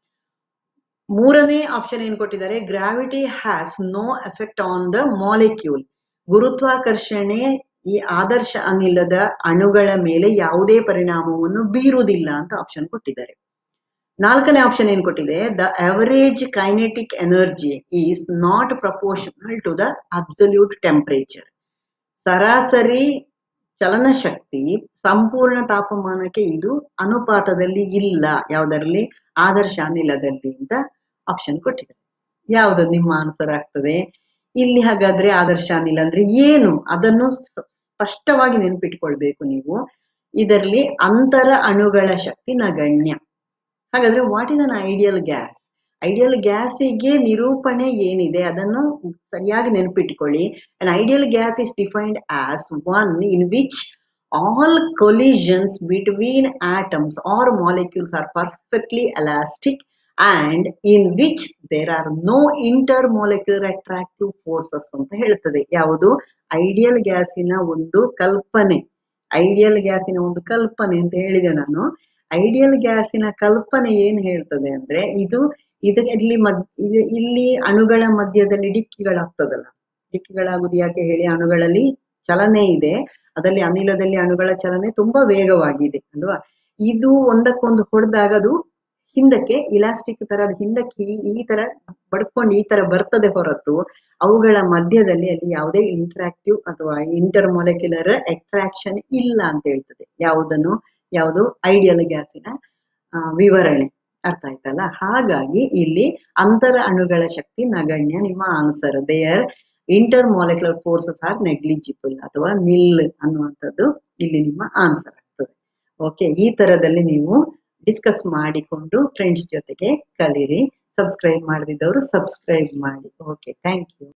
ಮೂರನೇ ಆಪ್ಷನ್ ಏನ್ ಕೊಟ್ಟಿದ್ದಾರೆ gravity has no effect on the molecule ಗುರುತ್ವಾಕರ್ಷಣೆ ಈ ಆದರ್ಶ ಅನಿಲದ ಅಣುಗಳ ಮೇಲೆ ಯಾವುದೇ ಪರಿಣಾಮವನ್ನು ಬೀರುವುದಿಲ್ಲ ಅಂತ ಆಪ್ಷನ್ ಕೊಟ್ಟಿದ್ದಾರೆ ನಾಲ್ಕನೇ ಆಪ್ಷನ್ ಏನ್ ಕೊಟ್ಟಿದೆ the average kinetic energy is not proportional to the absolute temperature ಸರಾಸರಿ ಚಲನಶಕ್ತಿ ಸಂಪೂರ್ಣ ತಾಪಮಾನಕ್ಕೆ ಇದು ಅನುಪಾತದಲ್ಲಿ ಇಲ್ಲ ಯಾವುದರಲ್ಲಿ ಆದರ್ಶ ಅನಿಲದಲ್ಲಿ ಅಂತ ಆಪ್ಷನ್ ಕೊಟ್ಟಿದೆ ಯಾವುದು ನಿಮ್ಮ ಆನ್ಸರ್ ಆಗ್ತದೆ ಇಲ್ಲಿ ಹಾಗಾದ್ರೆ ಆದರ್ಶ ಅನಿಲ ಅಂದ್ರೆ ಏನು ಅದನ್ನು ಸ್ಪಷ್ಟವಾಗಿ ನೆನ್ಪಿಟ್ಕೊಳ್ಬೇಕು ನೀವು ಇದರಲ್ಲಿ ಅಂತರ ಅಣುಗಳ ಶಕ್ತಿ ನಗಣ್ಯ ಹಾಗಾದ್ರೆ what is an ideal gas ideal ಗ್ಯಾಸಿಗೆ ನಿರೂಪಣೆ ಏನಿದೆ ಅದನ್ನು ಸರಿಯಾಗಿ ನೆನಪಿಟ್ಕೊಳ್ಳಿ an ideal gas is defined as one in which all collisions between atoms or molecules are perfectly elastic and in which there are no intermolecular attractive forces ಅಂತ ಹೇಳ್ತದೆ ಯಾವುದು ideal ಗ್ಯಾಸಿನ ಒಂದು ಕಲ್ಪನೆ ಐಡಿಯಲ್ ಗ್ಯಾಸಿನ ಒಂದು ಕಲ್ಪನೆ ಅಂತ ಹೇಳಿದೆ ನಾನು ಐಡಿಯಲ್ ಗ್ಯಾಸಿನ ಕಲ್ಪನೆ ಏನ್ ಹೇಳ್ತದೆ ಅಂದ್ರೆ ಇದು ಇದರಲ್ಲಿ ಮದ್ ಇದು ಇಲ್ಲಿ ಅಣುಗಳ ಮಧ್ಯದಲ್ಲಿ ಡಿಕ್ಕಿಗಳಾಗ್ತದಲ್ಲ ಡಿಕ್ಕಿಗಳಾಗುದು ಯಾಕೆ ಹೇಳಿ ಅಣುಗಳಲ್ಲಿ ಚಲನೆ ಇದೆ ಅದರಲ್ಲಿ ಅನಿಲದಲ್ಲಿ ಅಣುಗಳ ಚಲನೆ ತುಂಬಾ ವೇಗವಾಗಿದೆ ಅಲ್ವಾ ಇದು ಒಂದಕ್ಕೊಂದು ಹೊಡೆದಾಗ ಅದು ಹಿಂದಕ್ಕೆ ಇಲಾಸ್ಟಿಕ್ ತರ ಅದು ಹಿಂದಕ್ಕೆ ಈ- ಈ ತರ ಬಡ್ಕೊಂಡು ಈ ತರ ಬರ್ತದೆ ಹೊರತು ಅವುಗಳ ಮಧ್ಯದಲ್ಲಿ ಅಲ್ಲಿ ಯಾವುದೇ ಇಂಟ್ರಾಕ್ಟಿವ್ ಅಥವಾ ಇಂಟರ್ ಮೊಲೆಕ್ಯುಲರ್ ಅಟ್ರಾಕ್ಷನ್ ಇಲ್ಲ ಅಂತ ಹೇಳ್ತದೆ ಯಾವುದನ್ನು ಯಾವುದು ಐಡಿಯಲ್ ಗ್ಯಾಸಿನ ಆ, ವಿವರಣೆ ಅರ್ಥ ಆಯ್ತಲ್ಲ ಹಾಗಾಗಿ ಇಲ್ಲಿ ಅಂತರ ಅಣುಗಳ ಶಕ್ತಿ ನಗಣ್ಯ ನಿಮ್ಮ answer their intermolecular forces are negligible ಅಥವಾ ನಿಲ್ ಅನ್ನುವಂಥದ್ದು ಇಲ್ಲಿ ನಿಮ್ಮ ಆನ್ಸರ್ ಆಗ್ತದೆ ಓಕೆ ಈ ತರದಲ್ಲಿ ನೀವು ಡಿಸ್ಕಸ್ ಮಾಡಿಕೊಂಡು ಫ್ರೆಂಡ್ಸ್ ಜೊತೆಗೆ ಕಲೀರಿ ಸಬ್ಸ್ಕ್ರೈಬ್ ಮಾಡದಿದ್ದವರು ಸಬ್ಸ್ಕ್ರೈಬ್ ಮಾಡಿ ಓಕೆ ಥ್ಯಾಂಕ್ ಯು